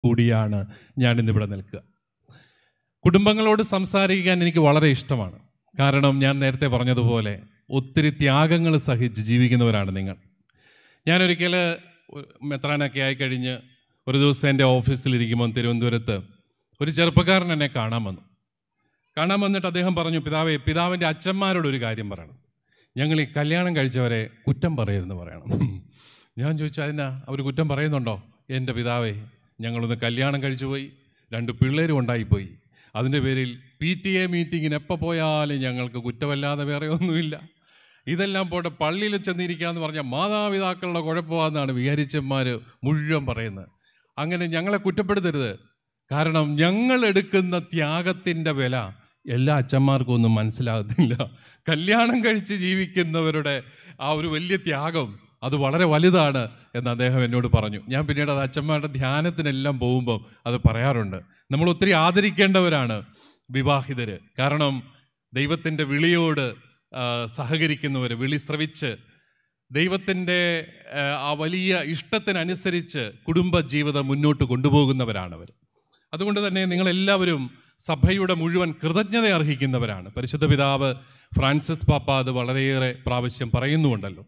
കൂടിയാണ് ഞാൻ ഇന്നിവിടെ നിൽക്കുക കുടുംബങ്ങളോട് സംസാരിക്കാൻ എനിക്ക് വളരെ ഇഷ്ടമാണ് കാരണം ഞാൻ നേരത്തെ പറഞ്ഞതുപോലെ ഒത്തിരി ത്യാഗങ്ങൾ സഹിച്ച് ജീവിക്കുന്നവരാണ് നിങ്ങൾ ഞാനൊരിക്കൽ മെത്രാനൊക്കെ ആയിക്കഴിഞ്ഞ് ഒരു ദിവസം എൻ്റെ ഓഫീസിലിരിക്കുമ്പോൾ തിരുവനന്തപുരത്ത് ഒരു ചെറുപ്പക്കാരൻ എന്നെ കാണാൻ വന്നു കാണാൻ വന്നിട്ട് അദ്ദേഹം പറഞ്ഞു പിതാവേ പിതാവിൻ്റെ അച്ഛന്മാരോട് ഒരു കാര്യം പറയണം ഞങ്ങൾ ഈ കല്യാണം കഴിച്ചവരെ കുറ്റം പറയരുതെന്ന് പറയണം ഞാൻ ചോദിച്ചു അതിനാ അവർ കുറ്റം പറയുന്നുണ്ടോ എൻ്റെ പിതാവേ ഞങ്ങളൊന്ന് കല്യാണം കഴിച്ചു പോയി രണ്ട് പിള്ളേരും ഉണ്ടായിപ്പോയി അതിൻ്റെ പേരിൽ പി ടി എ മീറ്റിങ്ങിന് എപ്പോൾ പോയാലും ഞങ്ങൾക്ക് കുറ്റമല്ലാതെ വേറെ ഒന്നുമില്ല ഇതെല്ലാം പോട്ടെ പള്ളിയിൽ ചെന്നിരിക്കാന്ന് പറഞ്ഞാൽ മാതാപിതാക്കളുടെ കുഴപ്പമാണെന്നാണ് വിഹാരിച്ചന്മാർ മുഴുവൻ പറയുന്നത് അങ്ങനെ ഞങ്ങളെ കുറ്റപ്പെടുത്തരുത് കാരണം ഞങ്ങൾ എടുക്കുന്ന ത്യാഗത്തിൻ്റെ വില എല്ലാ അച്ഛന്മാർക്കും ഒന്നും മനസ്സിലാകത്തില്ല കല്യാണം കഴിച്ച് ജീവിക്കുന്നവരുടെ ആ ഒരു വലിയ ത്യാഗം അത് വളരെ വലുതാണ് എന്ന് അദ്ദേഹം എന്നോട് പറഞ്ഞു ഞാൻ പിന്നീട് അത് അച്ഛന്മാരുടെ ധ്യാനത്തിനെല്ലാം പോകുമ്പോൾ അത് പറയാറുണ്ട് നമ്മൾ ഒത്തിരി ആദരിക്കേണ്ടവരാണ് വിവാഹിതര് കാരണം ദൈവത്തിൻ്റെ വിളിയോട് ആ, സഹകരിക്കുന്നവർ വിളി ശ്രവിച്ച് ദൈവത്തിൻ്റെ ആ, ആ വലിയ ഇഷ്ടത്തിനനുസരിച്ച് കുടുംബ ജീവിതം മുന്നോട്ട് കൊണ്ടുപോകുന്നവരാണവർ അതുകൊണ്ട് തന്നെ നിങ്ങളെല്ലാവരും സഭയുടെ മുഴുവൻ കൃതജ്ഞത അർഹിക്കുന്നവരാണ് പരിശുദ്ധ പിതാവ് ഫ്രാൻസിസ് പാപ്പ അത് വളരെയേറെ പ്രാവശ്യം പറയുന്നുമുണ്ടല്ലോ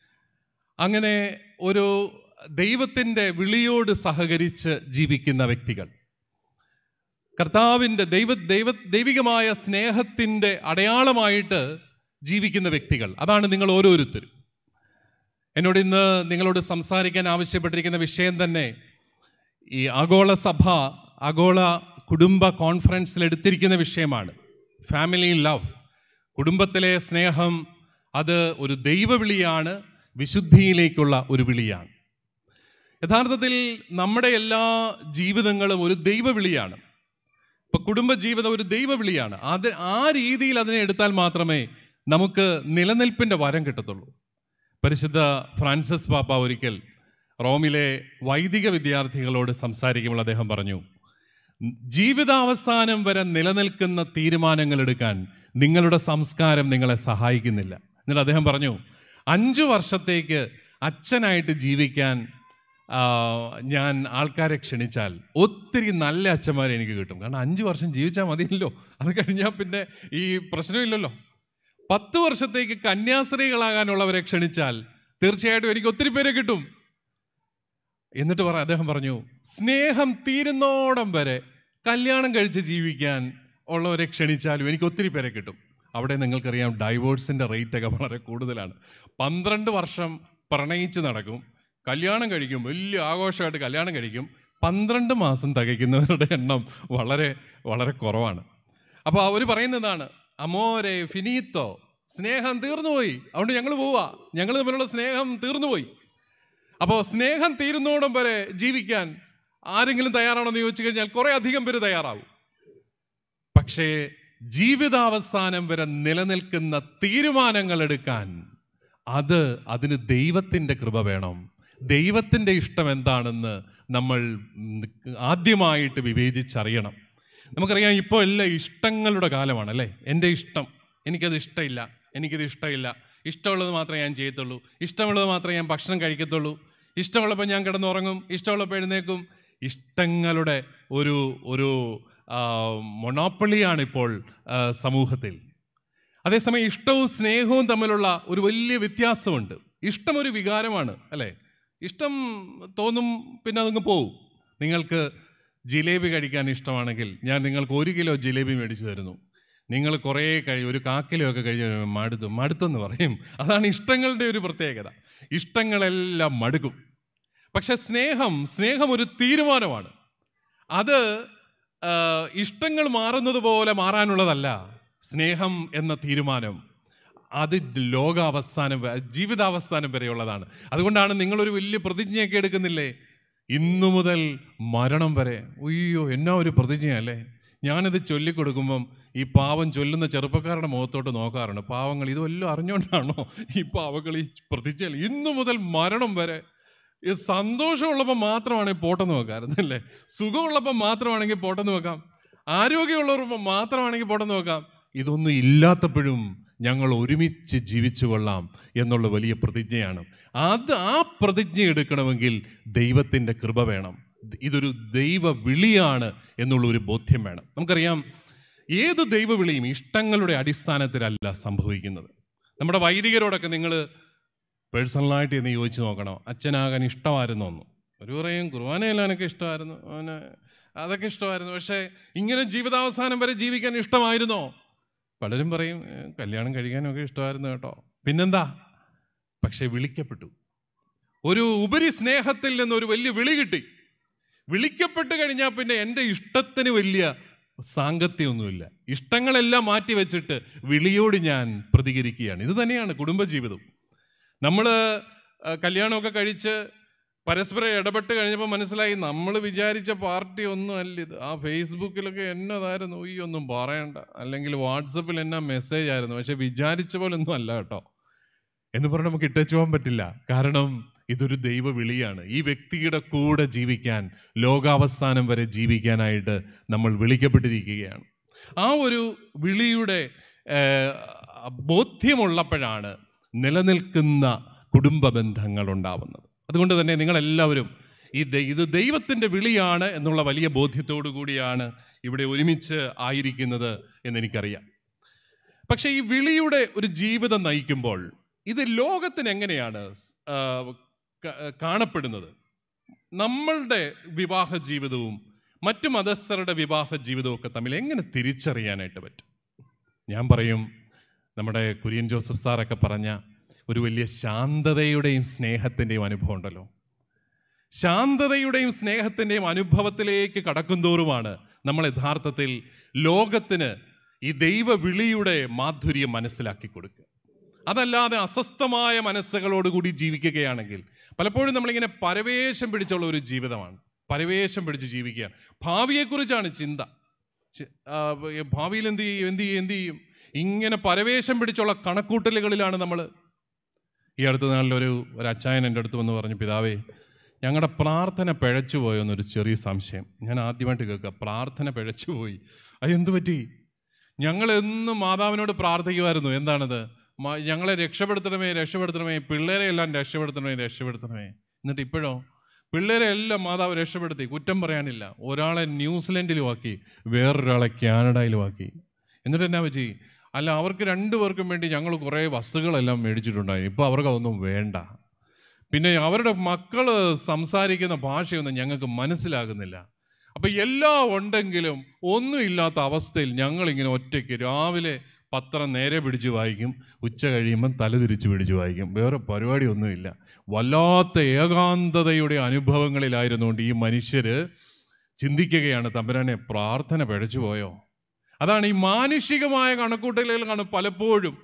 അങ്ങനെ ഒരു ദൈവത്തിൻ്റെ വിളിയോട് സഹകരിച്ച് ജീവിക്കുന്ന വ്യക്തികൾ കർത്താവിൻ്റെ ദൈവ ദൈവ ദൈവികമായ സ്നേഹത്തിൻ്റെ അടയാളമായിട്ട് ജീവിക്കുന്ന വ്യക്തികൾ അതാണ് നിങ്ങൾ ഓരോരുത്തരും എന്നോട് ഇന്ന് നിങ്ങളോട് സംസാരിക്കാൻ ആവശ്യപ്പെട്ടിരിക്കുന്ന വിഷയം തന്നെ ഈ ആഗോള സഭ ആഗോള കുടുംബ കോൺഫറൻസിൽ എടുത്തിരിക്കുന്ന വിഷയമാണ് ഫാമിലി ലവ് കുടുംബത്തിലെ സ്നേഹം അത് ഒരു ദൈവവിളിയാണ് വിശുദ്ധിയിലേക്കുള്ള ഒരു വിളിയാണ് യഥാർത്ഥത്തിൽ നമ്മുടെ എല്ലാ ജീവിതങ്ങളും ഒരു ദൈവവിളിയാണ് ഇപ്പൊ കുടുംബജീവിതം ഒരു ദൈവവിളിയാണ് അത് ആ രീതിയിൽ അതിനെ എടുത്താൽ മാത്രമേ നമുക്ക് നിലനിൽപ്പിന്റെ വരം കിട്ടത്തുള്ളൂ പരിശുദ്ധ ഫ്രാൻസിസ് പാപ്പ ഒരിക്കൽ റോമിലെ വൈദിക വിദ്യാർത്ഥികളോട് സംസാരിക്കുമ്പോൾ അദ്ദേഹം പറഞ്ഞു ജീവിതാവസാനം വരെ നിലനിൽക്കുന്ന തീരുമാനങ്ങൾ എടുക്കാൻ നിങ്ങളുടെ സംസ്കാരം നിങ്ങളെ സഹായിക്കുന്നില്ല എന്നിട്ട് അദ്ദേഹം പറഞ്ഞു അഞ്ചു വർഷത്തേക്ക് അച്ഛനായിട്ട് ജീവിക്കാൻ ആ, ഞാൻ ആൾക്കാരെ ക്ഷണിച്ചാൽ ഒത്തിരി നല്ല അച്ഛന്മാരെ എനിക്ക് കിട്ടും കാരണം അഞ്ച് വർഷം ജീവിച്ചാൽ മതിയല്ലോ അത് കഴിഞ്ഞാൽ പിന്നെ ഈ പ്രശ്നമില്ലല്ലോ പത്ത് വർഷത്തേക്ക് കന്യാസ്ത്രീകളാകാനുള്ളവരെ ക്ഷണിച്ചാൽ തീർച്ചയായിട്ടും എനിക്ക് ഒത്തിരി പേരെ കിട്ടും എന്നിട്ട് പറ അദ്ദേഹം പറഞ്ഞു സ്നേഹം തീരുന്നോടം വരെ കല്യാണം കഴിച്ച് ജീവിക്കാൻ ഉള്ളവരെ ക്ഷണിച്ചാലും എനിക്ക് ഒത്തിരി പേരെ കിട്ടും അവിടെ നിങ്ങൾക്കറിയാം ഡൈവോഴ്സിൻ്റെ റേറ്റ് ഒക്കെ വളരെ കൂടുതലാണ് പന്ത്രണ്ട് വർഷം പ്രണയിച്ച് നടക്കും കല്യാണം കഴിക്കും വലിയ ആഘോഷമായിട്ട് കല്യാണം കഴിക്കും പന്ത്രണ്ട് മാസം തികയ്ക്കുന്നവരുടെ എണ്ണം വളരെ വളരെ കുറവാണ് അപ്പോൾ അവർ പറയുന്നതാണ് അമോരെ ഫിനീത്തോ സ്നേഹം തീർന്നുപോയി അതുകൊണ്ട് ഞങ്ങൾ പോവാ ഞങ്ങൾ തമ്മിലുള്ള സ്നേഹം തീർന്നുപോയി അപ്പോൾ സ്നേഹം തീരുന്നോടം വരെ ജീവിക്കാൻ ആരെങ്കിലും തയ്യാറാണോ എന്ന് ചോദിച്ചു കഴിഞ്ഞാൽ കുറേ അധികം പേര് തയ്യാറാവും പക്ഷേ ജീവിതാവസാനം വരെ നിലനിൽക്കുന്ന തീരുമാനങ്ങൾ എടുക്കാൻ അത് അതിന് ദൈവത്തിൻ്റെ കൃപ വേണം ദൈവത്തിൻ്റെ ഇഷ്ടം എന്താണെന്ന് നമ്മൾ ഉം, ആദ്യമായിട്ട് വിവേചിച്ചറിയണം നമുക്കറിയാം ഇപ്പോൾ എല്ലാം ഇഷ്ടങ്ങളുടെ കാലമാണ് അല്ലേ എൻ്റെ ഇഷ്ടം എനിക്കത് ഇഷ്ടമില്ല എനിക്കിത് ഇഷ്ടമില്ല ഇഷ്ടമുള്ളത് മാത്രമേ ഞാൻ ചെയ്യത്തുള്ളൂ ഇഷ്ടമുള്ളത് മാത്രമേ ഞാൻ ഭക്ഷണം കഴിക്കത്തുള്ളൂ ഇഷ്ടമുള്ളപ്പോൾ ഞാൻ കിടന്നുറങ്ങും ഇഷ്ടമുള്ളപ്പോൾ എഴുന്നേക്കും ഇഷ്ടങ്ങളുടെ ഒരു ഒരു മൊണോപ്പൊളിയാണ് ഇപ്പോൾ ആ, സമൂഹത്തിൽ അതേസമയം ഇഷ്ടവും സ്നേഹവും തമ്മിലുള്ള ഒരു വലിയ വ്യത്യാസമുണ്ട് ഇഷ്ടം ഒരു വികാരമാണ് അല്ലേ ഇഷ്ടം തോന്നും പിന്നെ അതങ്ങ് പോവും നിങ്ങൾക്ക് ജിലേബി കഴിക്കാൻ ഇഷ്ടമാണെങ്കിൽ ഞാൻ നിങ്ങൾക്ക് ഒരു കിലോ ജിലേബി മേടിച്ചു തരുന്നു നിങ്ങൾ കുറേ കഴി ഒരു കാക്കിലോ ഒക്കെ കഴിഞ്ഞ് മടുത്തു മടുത്തെന്ന് പറയും അതാണ് ഇഷ്ടങ്ങളുടെ ഒരു പ്രത്യേകത ഇഷ്ടങ്ങളെല്ലാം മടുക്കും പക്ഷെ സ്നേഹം സ്നേഹം ഒരു തീരുമാനമാണ് അത് ആ, ഇഷ്ടങ്ങൾ മാറുന്നത് പോലെ മാറാനുള്ളതല്ല സ്നേഹം എന്ന തീരുമാനം അത് ലോകാവസാനം വ- ജീവിതാവസാനം വരെയുള്ളതാണ് അതുകൊണ്ടാണ് നിങ്ങളൊരു വലിയ പ്രതിജ്ഞയൊക്കെ എടുക്കുന്നില്ലേ ഇന്നു മുതൽ മരണം വരെ അയ്യോ എന്നാ ഒരു പ്രതിജ്ഞയല്ലേ ഞാനിത് ചൊല്ലിക്കൊടുക്കുമ്പം ഈ പാവം ചൊല്ലുന്ന ചെറുപ്പക്കാരുടെ മുഖത്തോട്ട് നോക്കാറുണ്ട് പാവങ്ങൾ ഇതെല്ലാം അറിഞ്ഞുകൊണ്ടാണോ ഈ പാവങ്ങൾ ഈ പ്രതിജ്ഞ ഇന്നു മുതൽ മരണം വരെ ഈ സന്തോഷമുള്ളപ്പോൾ മാത്രമാണെങ്കിൽ പോട്ടെന്ന് വെക്കാറുന്നല്ലേ സുഖമുള്ളപ്പോൾ മാത്രമാണെങ്കിൽ പോട്ടെന്ന് വെക്കാം ആരോഗ്യമുള്ളവർ മാത്രമാണെങ്കിൽ പോട്ടെന്ന് വെക്കാം ഇതൊന്നും ഇല്ലാത്തപ്പോഴും ഞങ്ങൾ ഒരുമിച്ച് ജീവിച്ചു കൊള്ളാം എന്നുള്ള വലിയ പ്രതിജ്ഞയാണ് അത് ആ പ്രതിജ്ഞ എടുക്കണമെങ്കിൽ ദൈവത്തിൻ്റെ കൃപ വേണം ഇതൊരു ദൈവ വിളിയാണ് എന്നുള്ള ഒരു ബോധ്യം വേണം നമുക്കറിയാം ഏത് ദൈവവിളിയും ഇഷ്ടങ്ങളുടെ അടിസ്ഥാനത്തിലല്ല സംഭവിക്കുന്നത് നമ്മുടെ വൈദികരോടൊക്കെ നിങ്ങൾ പേഴ്സണലായിട്ട് എന്ന് ചോദിച്ചു നോക്കണം അച്ഛനാകാൻ ഇഷ്ടമായിരുന്നു ഒന്നും ഒരു പറയും കുർബാനയിലാനൊക്കെ ഇഷ്ടമായിരുന്നു അവന് അതൊക്കെ ഇഷ്ടമായിരുന്നു പക്ഷേ ഇങ്ങനെ ജീവിതാവസാനം വരെ ജീവിക്കാൻ ഇഷ്ടമായിരുന്നോ പലരും പറയും "ഏ, കല്യാണം കഴിക്കാനൊക്കെ ഇഷ്ടമായിരുന്നു കേട്ടോ പിന്നെന്താ പക്ഷേ വിളിക്കപ്പെട്ടു ഒരു ഉപരി സ്നേഹത്തിൽ നിന്ന് ഒരു വലിയ വിളി കിട്ടി വിളിക്കപ്പെട്ട് കഴിഞ്ഞാൽ പിന്നെ എൻ്റെ ഇഷ്ടത്തിന് വലിയ സാങ്കത്യമൊന്നുമില്ല ഇഷ്ടങ്ങളെല്ലാം മാറ്റി വെച്ചിട്ട് വിളിയോട് ഞാൻ പ്രതികരിക്കുകയാണ് ഇത് തന്നെയാണ് കുടുംബജീവിതം നമ്മൾ കല്യാണമൊക്കെ കഴിച്ച് പരസ്പരം ഇടപെട്ട് കഴിഞ്ഞപ്പോൾ മനസ്സിലായി നമ്മൾ വിചാരിച്ച പാർട്ടി ഒന്നും അല്ല ഇത് ആ ഫേസ്ബുക്കിലൊക്കെ എന്നതായിരുന്നു ഈ ഒന്നും പറയണ്ട അല്ലെങ്കിൽ വാട്സപ്പിൽ എന്നാ മെസ്സേജ് ആയിരുന്നു പക്ഷെ വിചാരിച്ച പോലെ ഒന്നും അല്ല കേട്ടോ എന്ന് പറഞ്ഞ് നമുക്ക് ഇട്ടച്ചു പോകാൻ പറ്റില്ല കാരണം ഇതൊരു ദൈവ വിളിയാണ് ഈ വ്യക്തിയുടെ കൂടെ ജീവിക്കാൻ ലോകാവസാനം വരെ ജീവിക്കാനായിട്ട് നമ്മൾ വിളിക്കപ്പെട്ടിരിക്കുകയാണ് ആ ഒരു വിളിയുടെ ഏഹ്, ബോധ്യമുള്ളപ്പോഴാണ് നിലനിൽക്കുന്ന കുടുംബ ബന്ധങ്ങൾ ഉണ്ടാവുന്നത് അതുകൊണ്ട് തന്നെ നിങ്ങളെല്ലാവരും ഈ ദൈ- ഇത് ദൈവത്തിൻ്റെ വിളിയാണ് എന്നുള്ള വലിയ ബോധ്യത്തോടു കൂടിയാണ് ഇവിടെ ഒരുമിച്ച് ആയിരിക്കുന്നത് എന്നെനിക്കറിയാം പക്ഷേ ഈ വിളിയുടെ ഒരു ജീവിതം നയിക്കുമ്പോൾ ഇത് ലോകത്തിന് എങ്ങനെയാണ് ആ, ക- കാണപ്പെടുന്നത് നമ്മളുടെ വിവാഹ ജീവിതവും മറ്റു മതസ്ഥരുടെ വിവാഹ ജീവിതവും ഒക്കെ തമ്മിൽ എങ്ങനെ തിരിച്ചറിയാനായിട്ട് പറ്റും ഞാൻ പറയും നമ്മുടെ കുര്യൻ ജോസഫ് സാറൊക്കെ പറഞ്ഞ ഒരു വലിയ ശാന്തതയുടെയും സ്നേഹത്തിൻ്റെയും അനുഭവം ഉണ്ടല്ലോ ശാന്തതയുടെയും സ്നേഹത്തിൻ്റെയും അനുഭവത്തിലേക്ക് കടക്കുന്തോറുമാണ് നമ്മൾ യഥാർത്ഥത്തിൽ ലോകത്തിന് ഈ ദൈവവിളിയുടെ മാധുര്യം മനസ്സിലാക്കി കൊടുക്കുക അതല്ലാതെ അസ്വസ്ഥമായ മനസ്സുകളോടുകൂടി ജീവിക്കുകയാണെങ്കിൽ പലപ്പോഴും നമ്മളിങ്ങനെ പരവേശം പിടിച്ചുള്ള ഒരു ജീവിതമാണ് പരവേശം പിടിച്ച് ജീവിക്കുകയാണ് ഭാവിയെക്കുറിച്ചാണ് ചിന്ത ചി- ആ, ഭാവിയിൽ എന്ത് ചെയ്യും എന്ത് ചെയ്യും എന്ത് ചെയ്യും ഇങ്ങനെ പരവേശം പിടിച്ചുള്ള കണക്കൂട്ടലുകളിലാണ് നമ്മൾ ഈ അടുത്ത നാളിൽ ഒരു ഒരു അച്ചായൻ എൻ്റെ അടുത്ത് വന്ന് പറഞ്ഞു പിതാവേ ഞങ്ങളുടെ പ്രാർത്ഥന പിഴച്ചു പോയോ എന്നൊരു ചെറിയ സംശയം ഞാൻ ആദ്യമായിട്ട് കേൾക്കുക പ്രാർത്ഥന പിഴച്ചു പോയി അത് എന്തു പറ്റി ഞങ്ങൾ എന്നും മാതാവിനോട് പ്രാർത്ഥിക്കുമായിരുന്നു എന്താണത് മ- ഞങ്ങളെ രക്ഷപ്പെടുത്തണമേ രക്ഷപ്പെടുത്തണമേ പിള്ളേരെ എല്ലാം രക്ഷപ്പെടുത്തണമേ രക്ഷപ്പെടുത്തണമേ എന്നിട്ട് ഇപ്പോഴോ പിള്ളേരെ എല്ലാം മാതാവ് രക്ഷപ്പെടുത്തി കുറ്റം പറയാനില്ല ഒരാളെ ന്യൂസിലൻഡിലും ആക്കി വേറൊരാളെ കാനഡയിലും ആക്കി എന്നിട്ട് എന്നാ പറ്റി അല്ല അവർക്ക് രണ്ടു പേർക്കും വേണ്ടി ഞങ്ങൾ കുറേ വസ്തുക്കളെല്ലാം മേടിച്ചിട്ടുണ്ടായി ഇപ്പോൾ അവർക്ക് അതൊന്നും വേണ്ട പിന്നെ അവരുടെ മക്കൾ സംസാരിക്കുന്ന ഭാഷയൊന്നും ഞങ്ങൾക്ക് മനസ്സിലാകുന്നില്ല അപ്പം എല്ലാം ഉണ്ടെങ്കിലും ഒന്നുമില്ലാത്ത അവസ്ഥയിൽ ഞങ്ങളിങ്ങനെ ഒറ്റയ്ക്ക് രാവിലെ പത്രം നേരെ പിടിച്ച് വായിക്കും ഉച്ച കഴിയുമ്പം തല തിരിച്ച് പിടിച്ച് വായിക്കും വേറെ പരിപാടിയൊന്നുമില്ല വല്ലാത്ത ഏകാന്തതയുടെ അനുഭവങ്ങളിലായിരുന്നുകൊണ്ട് ഈ മനുഷ്യർ ചിന്തിക്കുകയാണ് തമ്പുരാനെ പ്രാർത്ഥന പിഴച്ചു പോയോ അതാണ് ഈ മാനുഷികമായ കണക്കൂട്ടലുകളാണ് പലപ്പോഴും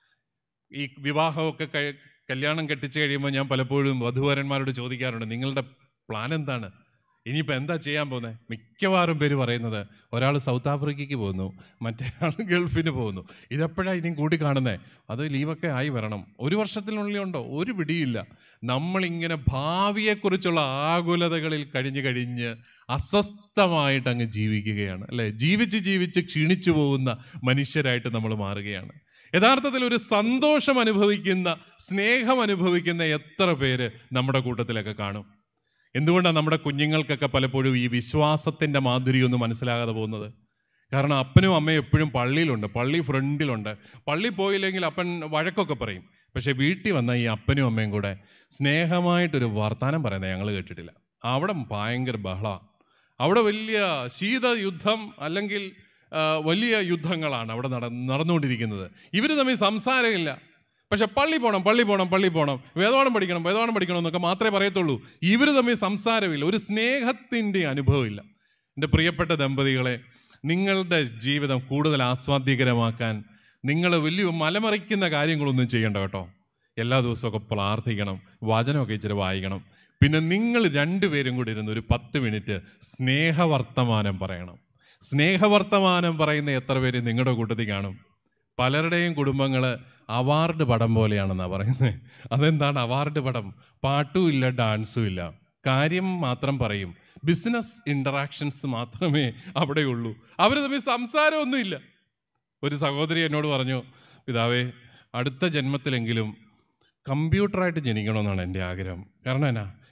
ഈ വിവാഹമൊക്കെ കഴി- കല്യാണം കെട്ടിച്ച് കഴിയുമ്പോൾ ഞാൻ പലപ്പോഴും വധുവരന്മാരോട് ചോദിക്കാറുണ്ട് നിങ്ങളുടെ പ്ലാൻ എന്താണ് ഇനിയിപ്പോൾ എന്താ ചെയ്യാൻ പോകുന്നത് മിക്കവാറും പേര് പറയുന്നത് ഒരാൾ സൗത്ത് ആഫ്രിക്കയ്ക്ക് പോകുന്നു മറ്റേ ആൾ ഗൾഫിന് പോകുന്നു ഇതെപ്പോഴാണ് ഇനിയും കൂടി കാണുന്നത് അത് ലീവൊക്കെ ആയി വരണം ഒരു വർഷത്തിനുള്ളിൽ ഉണ്ടോ ഒരു പിടിയില്ല നമ്മളിങ്ങനെ ഭാവിയെക്കുറിച്ചുള്ള ആകുലതകളിൽ കഴിഞ്ഞ് കഴിഞ്ഞ് അസ്വസ്ഥമായിട്ട് അങ്ങ് ജീവിക്കുകയാണ് അല്ലേ ജീവിച്ച് ജീവിച്ച് ക്ഷീണിച്ചു പോകുന്ന മനുഷ്യരായിട്ട് നമ്മൾ മാറുകയാണ് യഥാർത്ഥത്തിൽ ഒരു സന്തോഷം അനുഭവിക്കുന്ന സ്നേഹം അനുഭവിക്കുന്ന എത്ര പേര് നമ്മുടെ കൂട്ടത്തിലൊക്കെ കാണും എന്തുകൊണ്ടാണ് നമ്മുടെ കുഞ്ഞുങ്ങൾക്കൊക്കെ പലപ്പോഴും ഈ വിശ്വാസത്തിൻ്റെ മാധുര്യമൊന്നും മനസ്സിലാകാതെ പോകുന്നത് കാരണം അപ്പനും അമ്മയും എപ്പോഴും പള്ളിയിലുണ്ട് പള്ളി ഫ്രണ്ടിലുണ്ട് പള്ളി പോയില്ലെങ്കിൽ അപ്പൻ വഴക്കൊക്കെ പറയും പക്ഷേ വീട്ടിൽ വന്ന ഈ അപ്പനും അമ്മയും കൂടെ സ്നേഹമായിട്ടൊരു വർത്തമാനം പറയുന്നത് ഞങ്ങൾ കേട്ടിട്ടില്ല അവിടെ ഭയങ്കര ബഹളമാണ് അവിടെ വലിയ ശീതയുദ്ധം അല്ലെങ്കിൽ ആ, വലിയ യുദ്ധങ്ങളാണ് അവിടെ നട നടന്നുകൊണ്ടിരിക്കുന്നത് ഇവർ തമ്മിൽ സംസാരമില്ല പക്ഷെ പള്ളി പോകണം പള്ളി പോകണം പള്ളി പോകണം വേദവാണം പഠിക്കണം വേദവാണം പഠിക്കണം എന്നൊക്കെ മാത്രമേ പറയത്തുള്ളൂ ഇവർ തമ്മിൽ സംസാരമില്ല ഒരു സ്നേഹത്തിൻ്റെ അനുഭവമില്ല എൻ്റെ പ്രിയപ്പെട്ട ദമ്പതികളെ നിങ്ങളുടെ ജീവിതം കൂടുതൽ ആസ്വാദ്യകരമാക്കാൻ നിങ്ങൾ വലിയ മലമറിക്കുന്ന കാര്യങ്ങളൊന്നും ചെയ്യണ്ട കേട്ടോ എല്ലാ ദിവസമൊക്കെ പ്രാർത്ഥിക്കണം വചനമൊക്കെ ഇച്ചിരി വായിക്കണം പിന്നെ നിങ്ങൾ രണ്ടുപേരും കൂടി ഇരുന്ന് ഒരു പത്ത് മിനിറ്റ് സ്നേഹവർത്തമാനം പറയണം സ്നേഹവർത്തമാനം പറയുന്ന എത്ര പേര് നിങ്ങളുടെ കൂട്ടത്തിൽ കാണും പലരുടെയും കുടുംബങ്ങൾ അവാർഡ് പടം പോലെയാണെന്നാണ് പറയുന്നത് അതെന്താണ് അവാർഡ് പടം പാട്ടും ഇല്ല ഡാൻസും ഇല്ല കാര്യം മാത്രം പറയും ബിസിനസ് ഇൻറ്ററാക്ഷൻസ് മാത്രമേ അവിടെയുള്ളൂ അവർ തമ്മിൽ സംസാരമൊന്നുമില്ല ഒരു സഹോദരി എന്നോട് പറഞ്ഞു പിതാവേ അടുത്ത ജന്മത്തിലെങ്കിലും കമ്പ്യൂട്ടറായിട്ട് ജനിക്കണമെന്നാണ് എൻ്റെ ആഗ്രഹം കാരണം എന്നാ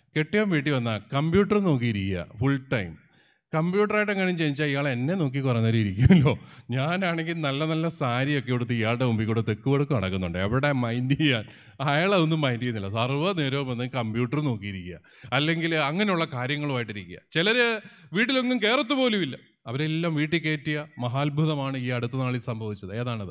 കെട്ടിയവൻ വീട്ടിൽ വന്നാൽ കമ്പ്യൂട്ടർ നോക്കിയിരിക്കുക ഫുൾ ടൈം കമ്പ്യൂട്ടറായിട്ട് എങ്ങനെ ജനിച്ചാൽ ഇയാൾ എന്നെ നോക്കി കുറേ നേരം ഇരിക്കുമല്ലോ ഞാനാണെങ്കിൽ നല്ല നല്ല സാരിയൊക്കെ കൊടുത്ത് ഇയാളുടെ മുമ്പിൽ കൂടെ തെക്ക് കൊടുക്ക് നടക്കുന്നുണ്ട് എവിടെ മൈൻഡ് ചെയ്യാൻ അയാളെ ഒന്നും മൈൻഡ് ചെയ്യുന്നില്ല സർവ്വ നേരവും വന്ന് കമ്പ്യൂട്ടർ നോക്കിയിരിക്കുക അല്ലെങ്കിൽ അങ്ങനെയുള്ള കാര്യങ്ങളുമായിട്ടിരിക്കുക ചിലർ വീട്ടിലൊന്നും കയറത്ത് പോലുമില്ല അവരെല്ലാം വീട്ടിൽ കയറ്റിയ മഹാത്ഭുതമാണ് ഈ അടുത്ത നാളിൽ സംഭവിച്ചത് ഏതാണത്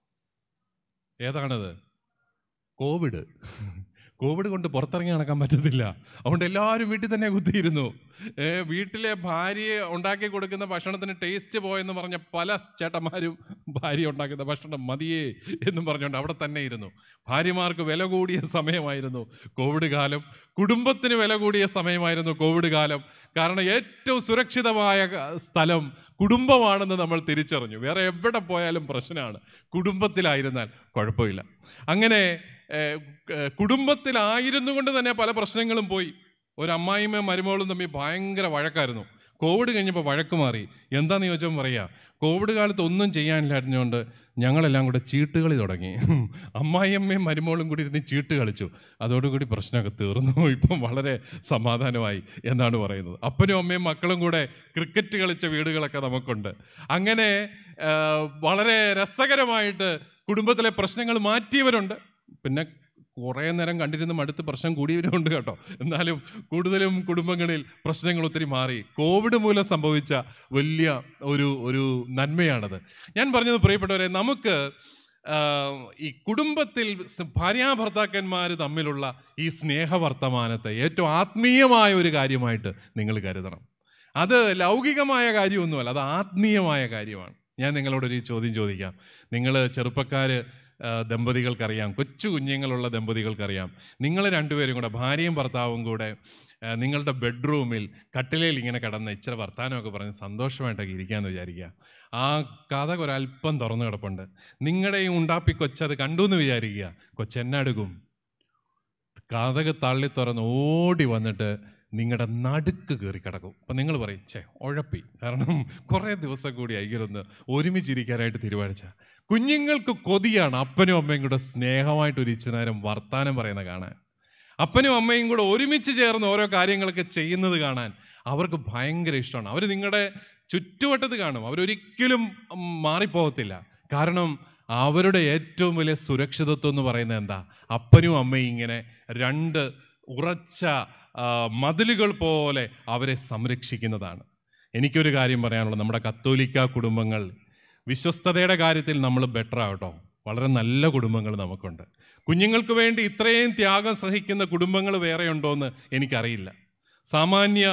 ഏതാണത് കോവിഡ് കോവിഡ് കൊണ്ട് പുറത്തിറങ്ങി നടക്കാൻ പറ്റത്തില്ല അതുകൊണ്ട് എല്ലാവരും വീട്ടിൽ തന്നെ കുത്തിയിരുന്നു ഏ, വീട്ടിലെ ഭാര്യയെ ഉണ്ടാക്കി കൊടുക്കുന്ന ഭക്ഷണത്തിന് ടേസ്റ്റ് പോയെന്ന് പറഞ്ഞ പല ചേട്ടന്മാരും ഭാര്യ ഉണ്ടാക്കുന്ന ഭക്ഷണം മതിയേ എന്നും പറഞ്ഞുകൊണ്ട് അവിടെ തന്നെ ഇരുന്നു ഭാര്യമാർക്ക് വില കൂടിയ സമയമായിരുന്നു കോവിഡ് കാലം കുടുംബത്തിന് വില കൂടിയ സമയമായിരുന്നു കോവിഡ് കാലം കാരണം ഏറ്റവും സുരക്ഷിതമായ ക- സ്ഥലം കുടുംബമാണെന്ന് നമ്മൾ തിരിച്ചറിഞ്ഞു വേറെ എവിടെ പോയാലും പ്രശ്നമാണ് കുടുംബത്തിലായിരുന്നാൽ കുഴപ്പമില്ല അങ്ങനെ ഏഹ്, ഏഹ്, കുടുംബത്തിലായിരുന്നു കൊണ്ട് തന്നെ പല പ്രശ്നങ്ങളും പോയി ഒരു അമ്മായിമ്മയും മരുമകളും തമ്മിൽ ഭയങ്കര വഴക്കായിരുന്നു കോവിഡ് കഴിഞ്ഞപ്പോൾ വഴക്ക് മാറി എന്താന്ന് ചോദിച്ചാൽ പറയാ കോവിഡ് കാലത്ത് ഒന്നും ചെയ്യാനില്ലായിരുന്നുകൊണ്ട് ഞങ്ങളെല്ലാം കൂടെ ചീട്ടുകളി തുടങ്ങി അമ്മായിയമ്മയും മരുമോളും കൂടി ഇരുന്ന് ചീട്ട് കളിച്ചു അതോടുകൂടി പ്രശ്നമൊക്കെ തീർന്നു ഇപ്പം വളരെ സമാധാനമായി എന്നാണ് പറയുന്നത് അപ്പനും അമ്മയും മക്കളും കൂടെ ക്രിക്കറ്റ് കളിച്ച വീടുകളൊക്കെ നമുക്കുണ്ട് അങ്ങനെ ആ, വളരെ രസകരമായിട്ട് കുടുംബത്തിലെ പ്രശ്നങ്ങൾ മാറ്റിയവരുണ്ട് പിന്നെ കുറേ നേരം കണ്ടിരുന്ന് മടുത്ത് പ്രശ്നം കൂടിയവരുണ്ട് കേട്ടോ എന്നാലും കൂടുതലും കുടുംബങ്ങളിൽ പ്രശ്നങ്ങൾ ഒത്തിരി മാറി കോവിഡ് മൂലം സംഭവിച്ച വലിയ ഒരു ഒരു നന്മയാണത് ഞാൻ പറഞ്ഞത് പ്രിയപ്പെട്ടവരെ നമുക്ക് ആ, ഈ കുടുംബത്തിൽ സ് ഭാര്യാഭർത്താക്കന്മാർ തമ്മിലുള്ള ഈ സ്നേഹവർത്തമാനത്തെ ഏറ്റവും ആത്മീയമായ ഒരു കാര്യമായിട്ട് നിങ്ങൾ കരുതണം അത് ലൗകികമായ കാര്യമൊന്നുമല്ല അത് ആത്മീയമായ കാര്യമാണ് ഞാൻ നിങ്ങളോടൊരു ചോദ്യം ചോദിക്കാം നിങ്ങൾ ചെറുപ്പക്കാർ ദമ്പതികൾക്കറിയാം കൊച്ചു കുഞ്ഞുങ്ങളുള്ള ദമ്പതികൾക്കറിയാം നിങ്ങൾ രണ്ടുപേരും കൂടെ ഭാര്യയും ഭർത്താവും കൂടെ ആ, നിങ്ങളുടെ ബെഡ്റൂമിൽ കട്ടിലയിൽ ഇങ്ങനെ കിടന്ന് ഇച്ചിരി വർത്താനമൊക്കെ പറഞ്ഞ് സന്തോഷമായിട്ടൊക്കെ ഇരിക്കാമെന്ന് വിചാരിക്കുക ആ കഥ ഒരല്പം തുറന്നു കിടപ്പുണ്ട് നിങ്ങളുടെയും ഉണ്ടാപ്പി കൊച്ചത് കണ്ടു എന്ന് വിചാരിക്കുക കൊച്ചെന്നെടുക്കും കഥക് തള്ളി തുറന്ന് ഓടി വന്നിട്ട് നിങ്ങളുടെ നടുക്ക് കയറി കിടക്കും അപ്പം നിങ്ങൾ പറയും ഛേ ഉഴപ്പി കാരണം കുറേ ദിവസം കൂടി അയ്യലൊന്ന് ഒരുമിച്ചിരിക്കാനായിട്ട് തീരുമാനിച്ച കുഞ്ഞുങ്ങൾക്ക് കൊതിയാണ് അപ്പനും അമ്മയും കൂടെ സ്നേഹമായിട്ട് ഒരു ഇച്ചിരി നേരം വർത്താനം പറയുന്ന കാണാൻ അപ്പനും അമ്മയും കൂടെ ഒരുമിച്ച് ചേർന്ന് ഓരോ കാര്യങ്ങളൊക്കെ ചെയ്യുന്നത് കാണാൻ അവർക്ക് ഭയങ്കര ഇഷ്ടമാണ് അവർ നിങ്ങളുടെ ചുറ്റുവട്ടത്ത് കാണും അവരൊരിക്കലും ഉം, മാറിപ്പോകത്തില്ല കാരണം അവരുടെ ഏറ്റവും വലിയ സുരക്ഷിതത്വം എന്ന് പറയുന്നത് എന്താ അപ്പനും അമ്മയും ഇങ്ങനെ രണ്ട് ഉറച്ച ആ, മതിലുകൾ പോലെ അവരെ സംരക്ഷിക്കുന്നതാണ് എനിക്കൊരു കാര്യം പറയാനുള്ളത് നമ്മുടെ കത്തോലിക്ക കുടുംബങ്ങൾ വിശ്വസ്തതയുടെ കാര്യത്തിൽ നമ്മൾ ബെറ്റർ ആകട്ടോ വളരെ നല്ല കുടുംബങ്ങൾ നമുക്കുണ്ട് കുഞ്ഞുങ്ങൾക്ക് വേണ്ടി ഇത്രയും ത്യാഗം സഹിക്കുന്ന കുടുംബങ്ങൾ വേറെ ഉണ്ടോ എന്ന് എനിക്കറിയില്ല സാമാന്യ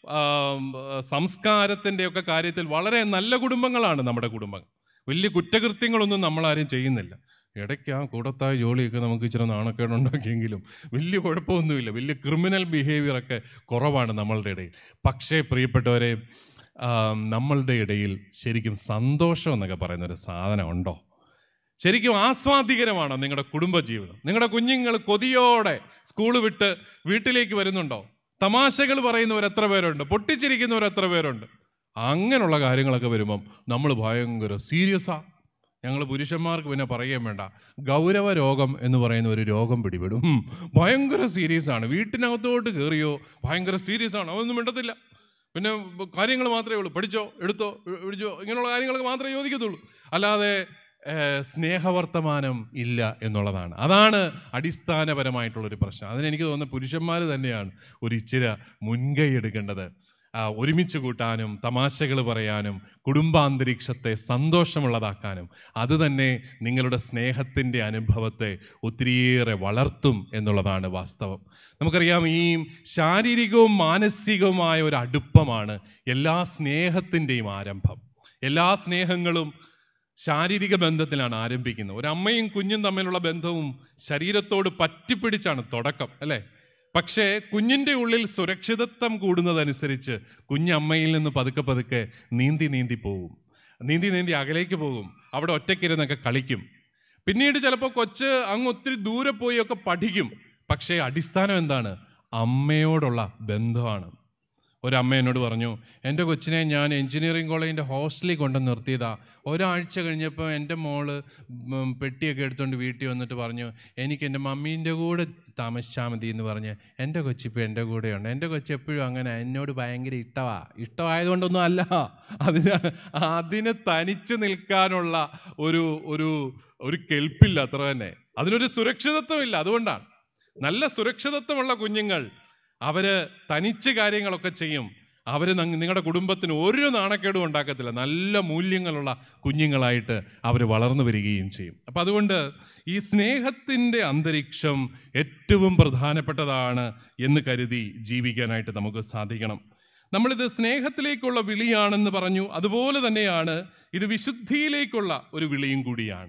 സംസ്കാരത്തിൻ്റെ ഒക്കെ കാര്യത്തിൽ വളരെ നല്ല കുടുംബങ്ങളാണ് നമ്മുടെ കുടുംബങ്ങൾ വലിയ കുറ്റകൃത്യങ്ങളൊന്നും നമ്മളാരും ചെയ്യുന്നില്ല ഇടയ്ക്ക് ആ കൂടത്തായ ജോലിയൊക്കെ നമുക്ക് ഇച്ചിരി നാണക്കേടുണ്ടാക്കിയെങ്കിലും വലിയ കുഴപ്പമൊന്നുമില്ല വലിയ ക്രിമിനൽ ബിഹേവിയറൊക്കെ കുറവാണ് നമ്മളുടെ ഇടയിൽ പക്ഷേ പ്രിയപ്പെട്ടവരെ ആ, നമ്മളുടെ ഇടയിൽ ശരിക്കും സന്തോഷം എന്നൊക്കെ പറയുന്ന ഒരു സാധനം ഉണ്ടോ ശരിക്കും ആസ്വാദികരമാണോ നിങ്ങളുടെ കുടുംബജീവിതം നിങ്ങളുടെ കുഞ്ഞുങ്ങൾ കൊതിയോടെ സ്കൂൾ വിട്ട് വീട്ടിലേക്ക് വരുന്നുണ്ടോ തമാശകൾ പറയുന്നവർ എത്ര പേരുണ്ട് പൊട്ടിച്ചിരിക്കുന്നവർ എത്ര പേരുണ്ട് അങ്ങനെയുള്ള കാര്യങ്ങളൊക്കെ വരുമ്പം നമ്മൾ ഭയങ്കര സീരിയസാ ഞങ്ങൾ പുരുഷന്മാർക്ക് പിന്നെ പറയുകയും വേണ്ട ഗൗരവ രോഗം എന്ന് പറയുന്ന ഒരു രോഗം പിടിപെടും ഉം, ഭയങ്കര സീരിയസ് ആണ് വീട്ടിനകത്തോട്ട് കയറിയോ ഭയങ്കര സീരിയസ് ആണ് അതൊന്നും മിണ്ടത്തില്ല പിന്നെ കാര്യങ്ങൾ മാത്രമേ ഉള്ളൂ പഠിച്ചോ എടുത്തോ എ- പിടിച്ചോ ഇങ്ങനെയുള്ള കാര്യങ്ങളൊക്കെ മാത്രമേ ചോദിക്കത്തുള്ളൂ അല്ലാതെ ഏഹ്, സ്നേഹവർത്തമാനം ഇല്ല എന്നുള്ളതാണ് അതാണ് അടിസ്ഥാനപരമായിട്ടുള്ളൊരു പ്രശ്നം അതിനെനിക്ക് തോന്നുന്നത് പുരുഷന്മാർ തന്നെയാണ് ഒരു ഇച്ചിരി മുൻകൈ എടുക്കേണ്ടത് ആ, ഒരുമിച്ച് കൂട്ടാനും തമാശകൾ പറയാനും കുടുംബാന്തരീക്ഷത്തെ സന്തോഷമുള്ളതാക്കാനും അത് തന്നെ നിങ്ങളുടെ സ്നേഹത്തിൻ്റെ അനുഭവത്തെ ഒത്തിരിയേറെ വളർത്തും എന്നുള്ളതാണ് വാസ്തവം നമുക്കറിയാം ഈ ശാരീരികവും മാനസികവുമായ ഒരു അടുപ്പമാണ് എല്ലാ സ്നേഹത്തിൻ്റെയും ആരംഭം എല്ലാ സ്നേഹങ്ങളും ശാരീരിക ബന്ധത്തിലാണ് ആരംഭിക്കുന്നത് ഒരു അമ്മയും കുഞ്ഞും തമ്മിലുള്ള ബന്ധവും ശരീരത്തോട് പറ്റിപ്പിടിച്ചാണ് തുടക്കം അല്ലേ പക്ഷേ കുഞ്ഞിൻ്റെ ഉള്ളിൽ സുരക്ഷിതത്വം കൂടുന്നതനുസരിച്ച് കുഞ്ഞമ്മയിൽ നിന്ന് പതുക്കെ പതുക്കെ നീന്തി നീന്തി പോകും നീന്തി നീന്തി അകലേക്ക് പോകും അവിടെ ഒറ്റയ്ക്കിരുന്നൊക്കെ കളിക്കും പിന്നീട് ചിലപ്പോൾ കൊച്ച് അങ്ങ് ഒത്തിരി ദൂരെ പോയി ഒക്കെ പഠിക്കും പക്ഷേ അടിസ്ഥാനം എന്താണ് അമ്മയോടുള്ള ബന്ധമാണ് ഒരമ്മ എന്നോട് പറഞ്ഞു എൻ്റെ കൊച്ചിനെ ഞാൻ എഞ്ചിനീയറിംഗ് കോളേജിൻ്റെ ഹോസ്റ്റലിൽ കൊണ്ട് നിർത്തിയതാ ഒരാഴ്ച കഴിഞ്ഞപ്പോൾ എൻ്റെ മോള് ഉം, പെട്ടിയൊക്കെ എടുത്തുകൊണ്ട് വീട്ടിൽ വന്നിട്ട് പറഞ്ഞു എനിക്ക് എൻ്റെ മമ്മീൻ്റെ കൂടെ താമസിച്ചാൽ മതി എന്ന് പറഞ്ഞ് എൻ്റെ കൊച്ചിപ്പോൾ എൻ്റെ കൂടെയുണ്ട് എൻ്റെ കൊച്ചി എപ്പോഴും അങ്ങനെ എന്നോട് ഭയങ്കര ഇഷ്ടമാ ഇഷ്ടമായതുകൊണ്ടൊന്നും അല്ല അതിന് അതിന് തനിച്ച് നിൽക്കാനുള്ള ഒരു ഒരു ഒരു കെൽപ്പില്ല അത്ര തന്നെ അതിനൊരു സുരക്ഷിതത്വമില്ല അതുകൊണ്ടാണ് നല്ല സുരക്ഷിതത്വമുള്ള കുഞ്ഞുങ്ങൾ അവര് തനിച്ച് കാര്യങ്ങളൊക്കെ ചെയ്യും അവർ നിങ്ങളുടെ കുടുംബത്തിന് ഒരു നാണക്കേടും ഉണ്ടാക്കത്തില്ല നല്ല മൂല്യങ്ങളുള്ള കുഞ്ഞുങ്ങളായിട്ട് അവർ വളർന്നു വരികയും ചെയ്യും അപ്പം അതുകൊണ്ട് ഈ സ്നേഹത്തിൻ്റെ അന്തരീക്ഷം ഏറ്റവും പ്രധാനപ്പെട്ടതാണ് എന്ന് കരുതി ജീവിക്കാനായിട്ട് നമുക്ക് സാധിക്കണം നമ്മളിത് സ്നേഹത്തിലേക്കുള്ള വിളിയാണെന്ന് പറഞ്ഞു അതുപോലെ തന്നെയാണ് ഇത് വിശുദ്ധിയിലേക്കുള്ള ഒരു വിളിയും കൂടിയാണ്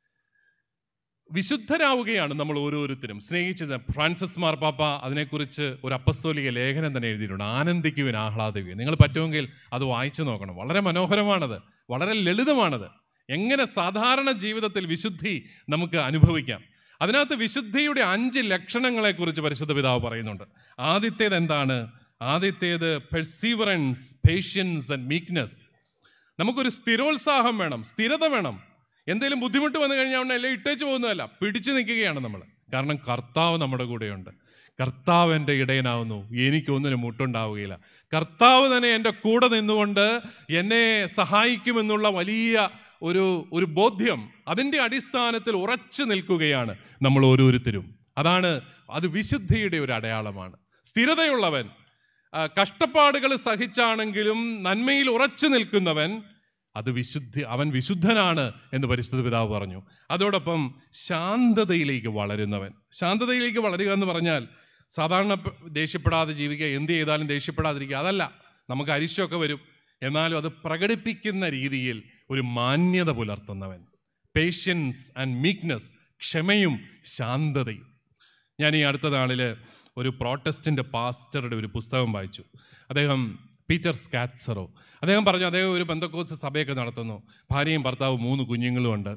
വിശുദ്ധരാവുകയാണ് നമ്മൾ ഓരോരുത്തരും സ്നേഹിച്ചത് ഫ്രാൻസിസ് മാർപ്പാപ്പ അതിനെക്കുറിച്ച് ഒരു അപ്പസ്തോലിക ലേഖനം തന്നെ എഴുതിയിട്ടുണ്ട് ആനന്ദിക്കുവിൻ ആഹ്ലാദിക്കുവിൻ നിങ്ങൾ പറ്റുമെങ്കിൽ അത് വായിച്ചു നോക്കണം വളരെ മനോഹരമാണത് വളരെ ലളിതമാണത് എങ്ങനെ സാധാരണ ജീവിതത്തിൽ വിശുദ്ധി നമുക്ക് അനുഭവിക്കാം അതിനകത്ത് വിശുദ്ധിയുടെ അഞ്ച് ലക്ഷണങ്ങളെക്കുറിച്ച് പരിശുദ്ധ പിതാവ് പറയുന്നുണ്ട് ആദ്യത്തേത് എന്താണ് ആദ്യത്തേത് പെർസീവറൻസ് പേഷ്യൻസ് ആൻഡ് മീക്നെസ് നമുക്കൊരു സ്ഥിരോത്സാഹം വേണം സ്ഥിരത വേണം എന്തെങ്കിലും ബുദ്ധിമുട്ട് വന്നു കഴിഞ്ഞാൽ ഉടനെ എല്ലാം ഇട്ടേച്ച് പോകുന്നതല്ല പിടിച്ചു നിൽക്കുകയാണ് നമ്മൾ കാരണം കർത്താവ് നമ്മുടെ കൂടെയുണ്ട് കർത്താവ് എൻ്റെ ഇടയനാവുന്നു എനിക്കൊന്നിനും മുട്ടുണ്ടാവുകയില്ല കർത്താവ് തന്നെ എൻ്റെ കൂടെ നിന്നുകൊണ്ട് എന്നെ സഹായിക്കുമെന്നുള്ള വലിയ ഒരു ഒരു ബോധ്യം അതിൻ്റെ അടിസ്ഥാനത്തിൽ ഉറച്ചു നിൽക്കുകയാണ് നമ്മൾ ഓരോരുത്തരും അതാണ് അത് വിശുദ്ധിയുടെ ഒരു അടയാളമാണ് സ്ഥിരതയുള്ളവൻ ആ, കഷ്ടപ്പാടുകൾ സഹിച്ചാണെങ്കിലും നന്മയിൽ ഉറച്ചു നിൽക്കുന്നവൻ അത് വിശുദ്ധി അവൻ വിശുദ്ധനാണ് എന്ന് പരിശുദ്ധ പിതാവ് പറഞ്ഞു അതോടൊപ്പം ശാന്തതയിലേക്ക് വളരുന്നവൻ ശാന്തതയിലേക്ക് വളരുക എന്ന് പറഞ്ഞാൽ സാധാരണ പ- ദേഷ്യപ്പെടാതെ ജീവിക്കുക എന്ത് ചെയ്താലും ദേഷ്യപ്പെടാതിരിക്കുക അതല്ല നമുക്ക് അരിശമൊക്കെ വരും എന്നാലും അത് പ്രകടിപ്പിക്കുന്ന രീതിയിൽ ഒരു മാന്യത പുലർത്തുന്നവൻ പേഷ്യൻസ് ആൻഡ് മീക്നെസ് ക്ഷമയും ശാന്തതയും ഞാൻ ഈ അടുത്ത നാളിൽ ഒരു പ്രോട്ടസ്റ്റൻ്റ് പാസ്റ്ററുടെ ഒരു പുസ്തകം വായിച്ചു അദ്ദേഹം പീറ്റർ സ്കാറ്റ്സറോ അദ്ദേഹം പറഞ്ഞു അദ്ദേഹം ഒരു ബന്ധക്കോസ് സഭയൊക്കെ നടത്തുന്നു ഭാര്യയും ഭർത്താവും മൂന്ന് കുഞ്ഞുങ്ങളും ഉണ്ട്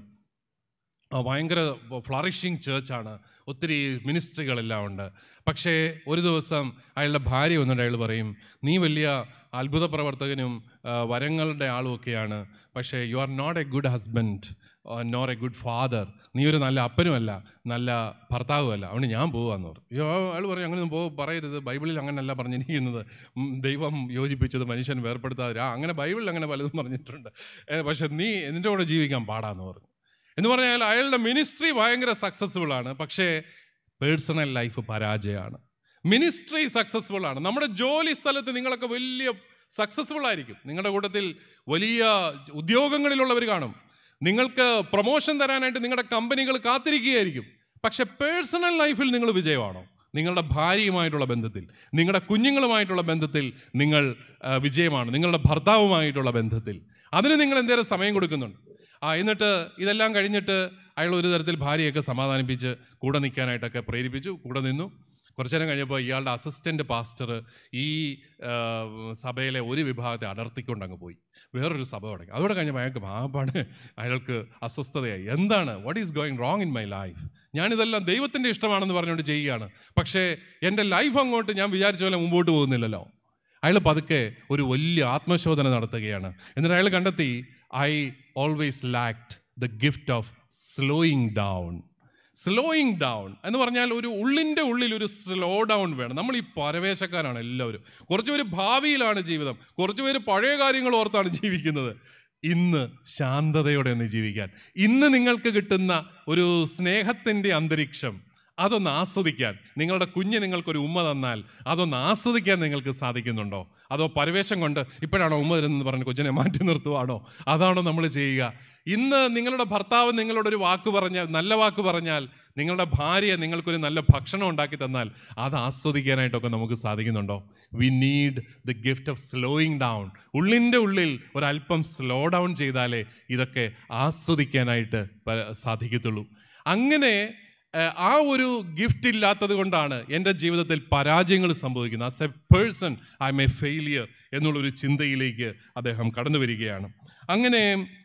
ആ, ഭയങ്കര ഫ്ലറിഷിങ് ചേർച്ചാണ് ഒത്തിരി മിനിസ്ട്രികളെല്ലാം ഉണ്ട് പക്ഷേ ഒരു ദിവസം അയാളുടെ ഭാര്യ വന്നിട്ട് അയാൾ പറയും നീ വലിയ അത്ഭുത പ്രവർത്തകനും ആ, വരങ്ങളുടെ ആളുമൊക്കെയാണ് പക്ഷേ you are not a good husband nor a good father നീ ഒരു നല്ല അപ്പനുമല്ല നല്ല ഭർത്താവുമല്ല അതുകൊണ്ട് ഞാൻ പോവാന്ന് പറഞ്ഞു അയ്യോ അയാൾ പറയും അങ്ങനെ പോ പറയരുത് ബൈബിളിൽ അങ്ങനെയല്ല പറഞ്ഞിരിക്കുന്നത് ഉം, ദൈവം യോജിപ്പിച്ചത് മനുഷ്യൻ വേർപ്പെടുത്താതെ ആ അങ്ങനെ ബൈബിളിൽ അങ്ങനെ പലതും പറഞ്ഞിട്ടുണ്ട് ഏ, പക്ഷെ നീ എൻ്റെ കൂടെ ജീവിക്കാൻ പാടാന്ന് പറഞ്ഞു എന്ന് പറഞ്ഞാൽ അയാളുടെ മിനിസ്ട്രി ഭയങ്കര സക്സസ്ഫുൾ ആണ് പക്ഷേ പേഴ്സണൽ ലൈഫ് പരാജയമാണ് മിനിസ്ട്രി സക്സസ്ഫുൾ ആണ് നമ്മുടെ ജോലി സ്ഥലത്ത് നിങ്ങളൊക്കെ വലിയ സക്സസ്ഫുൾ ആയിരിക്കും നിങ്ങളുടെ കൂട്ടത്തിൽ വലിയ ഉദ്യോഗങ്ങളിലുള്ളവർ കാണും നിങ്ങൾക്ക് പ്രൊമോഷൻ തരാനായിട്ട് നിങ്ങളുടെ കമ്പനികൾ കാത്തിരിക്കുകയായിരിക്കും പക്ഷെ പേഴ്സണൽ ലൈഫിൽ നിങ്ങൾ വിജയമാണോ നിങ്ങളുടെ ഭാര്യയുമായിട്ടുള്ള ബന്ധത്തിൽ നിങ്ങളുടെ കുഞ്ഞുങ്ങളുമായിട്ടുള്ള ബന്ധത്തിൽ നിങ്ങൾ ആ, വിജയമാണ് നിങ്ങളുടെ ഭർത്താവുമായിട്ടുള്ള ബന്ധത്തിൽ അതിന് നിങ്ങൾ എന്തേലും സമയം കൊടുക്കുന്നുണ്ട് ആ എന്നിട്ട് ഇതെല്ലാം കഴിഞ്ഞിട്ട് അയാൾ ഒരു തരത്തിൽ ഭാര്യയൊക്കെ സമാധാനിപ്പിച്ച് കൂടെ നിൽക്കാനായിട്ടൊക്കെ പ്രേരിപ്പിച്ചു കൂടെ നിന്നു കുറച്ചു നേരം കഴിഞ്ഞപ്പോൾ ഇയാളുടെ അസിസ്റ്റൻ്റ് പാസ്റ്റർ ഈ ആ, സഭയിലെ ഒരു വിഭാഗത്തെ അടർത്തിക്കൊണ്ട് അങ്ങ് പോയി വേറൊരു സഭ തുടങ്ങി അതോടെ കഴിഞ്ഞപ്പോൾ അയാൾക്ക് പാപ്പാണ് അയാൾക്ക് അസ്വസ്ഥതയായി എന്താണ് what is going wrong in my life ഞാനിതെല്ലാം ദൈവത്തിൻ്റെ ഇഷ്ടമാണെന്ന് പറഞ്ഞുകൊണ്ട് ചെയ്യുകയാണ് പക്ഷേ എൻ്റെ ലൈഫ് അങ്ങോട്ട് ഞാൻ വിചാരിച്ച പോലെ മുമ്പോട്ട് പോകുന്നില്ലല്ലോ അയാൾ പതുക്കെ ഒരു വലിയ ആത്മശോധന നടത്തുകയാണ് എന്നിട്ട് അയാൾ കണ്ടെത്തി I always lacked the gift of slowing down slowing down എന്ന് പറഞ്ഞാൽ ഒരു ഉള്ളിൻ്റെ ഉള്ളിൽ ഒരു സ്ലോ ഡൗൺ വേണം നമ്മൾ ഈ പരവേശക്കാരാണ് എല്ലാവരും കുറച്ച് പേര് ഭാവിയിലാണ് ജീവിതം കുറച്ച് പേര് പഴയ കാര്യങ്ങൾ ഓർത്താണ് ജീവിക്കുന്നത് ഇന്ന് ശാന്തതയോടെ ഒന്ന് ജീവിക്കാൻ ഇന്ന് നിങ്ങൾക്ക് കിട്ടുന്ന ഒരു സ്നേഹത്തിൻ്റെ അന്തരീക്ഷം അതൊന്ന് ആസ്വദിക്കാൻ നിങ്ങളുടെ കുഞ്ഞ് നിങ്ങൾക്കൊരു ഉമ്മ തന്നാൽ അതൊന്ന് ആസ്വദിക്കാൻ നിങ്ങൾക്ക് സാധിക്കുന്നുണ്ടോ അതോ പരവേശം കൊണ്ട് ഇപ്പോഴാണോ ഉമ്മ തരുന്നത് പറഞ്ഞ് കൊച്ചിനെ മാറ്റി നിർത്തുവാണോ അതാണോ നമ്മൾ ചെയ്യുക ഇന്ന് നിങ്ങളുടെ ഭർത്താവ് നിങ്ങളോടൊരു വാക്ക് പറഞ്ഞാൽ നല്ല വാക്ക് പറഞ്ഞാൽ നിങ്ങളുടെ ഭാര്യ നിങ്ങൾക്കൊരു നല്ല ഭക്ഷണം ഉണ്ടാക്കി തന്നാൽ അത് ആസ്വദിക്കാനായിട്ടൊക്കെ നമുക്ക് സാധിക്കുന്നുണ്ടോ we need the gift of slowing down ഉള്ളിൻ്റെ ഉള്ളിൽ ഒരല്പം സ്ലോ ഡൗൺ ചെയ്താലേ ഇതൊക്കെ ആസ്വദിക്കാനായിട്ട് പ- സാധിക്കത്തുള്ളൂ അങ്ങനെ ഏഹ്, ആ ഒരു ഗിഫ്റ്റ് ഇല്ലാത്തത് കൊണ്ടാണ് എൻ്റെ ജീവിതത്തിൽ പരാജയങ്ങൾ സംഭവിക്കുന്നത് as a person I am a failure എന്നുള്ളൊരു ചിന്തയിലേക്ക് അദ്ദേഹം കടന്നു വരികയാണ് അങ്ങനെ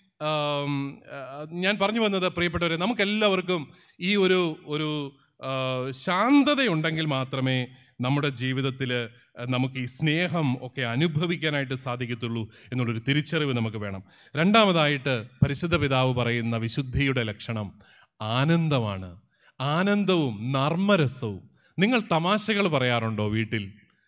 ആം, ആ, ഞാൻ പറഞ്ഞു വന്നത് പ്രിയപ്പെട്ടവരെ നമുക്കെല്ലാവർക്കും ഈ ഒരു ഒരു ആ, ശാന്തതയുണ്ടെങ്കിൽ മാത്രമേ നമ്മുടെ ജീവിതത്തിൽ നമുക്ക് ഈ സ്നേഹം ഒക്കെ അനുഭവിക്കാനായിട്ട് സാധിക്കത്തുള്ളൂ എന്നുള്ളൊരു തിരിച്ചറിവ് നമുക്ക് വേണം രണ്ടാമതായിട്ട് പരിശുദ്ധ പിതാവ് പറയുന്ന വിശുദ്ധിയുടെ ലക്ഷണം ആനന്ദമാണ് ആനന്ദവും നർമ്മരസവും നിങ്ങൾ തമാശകൾ പറയാറുണ്ടോ വീട്ടിൽ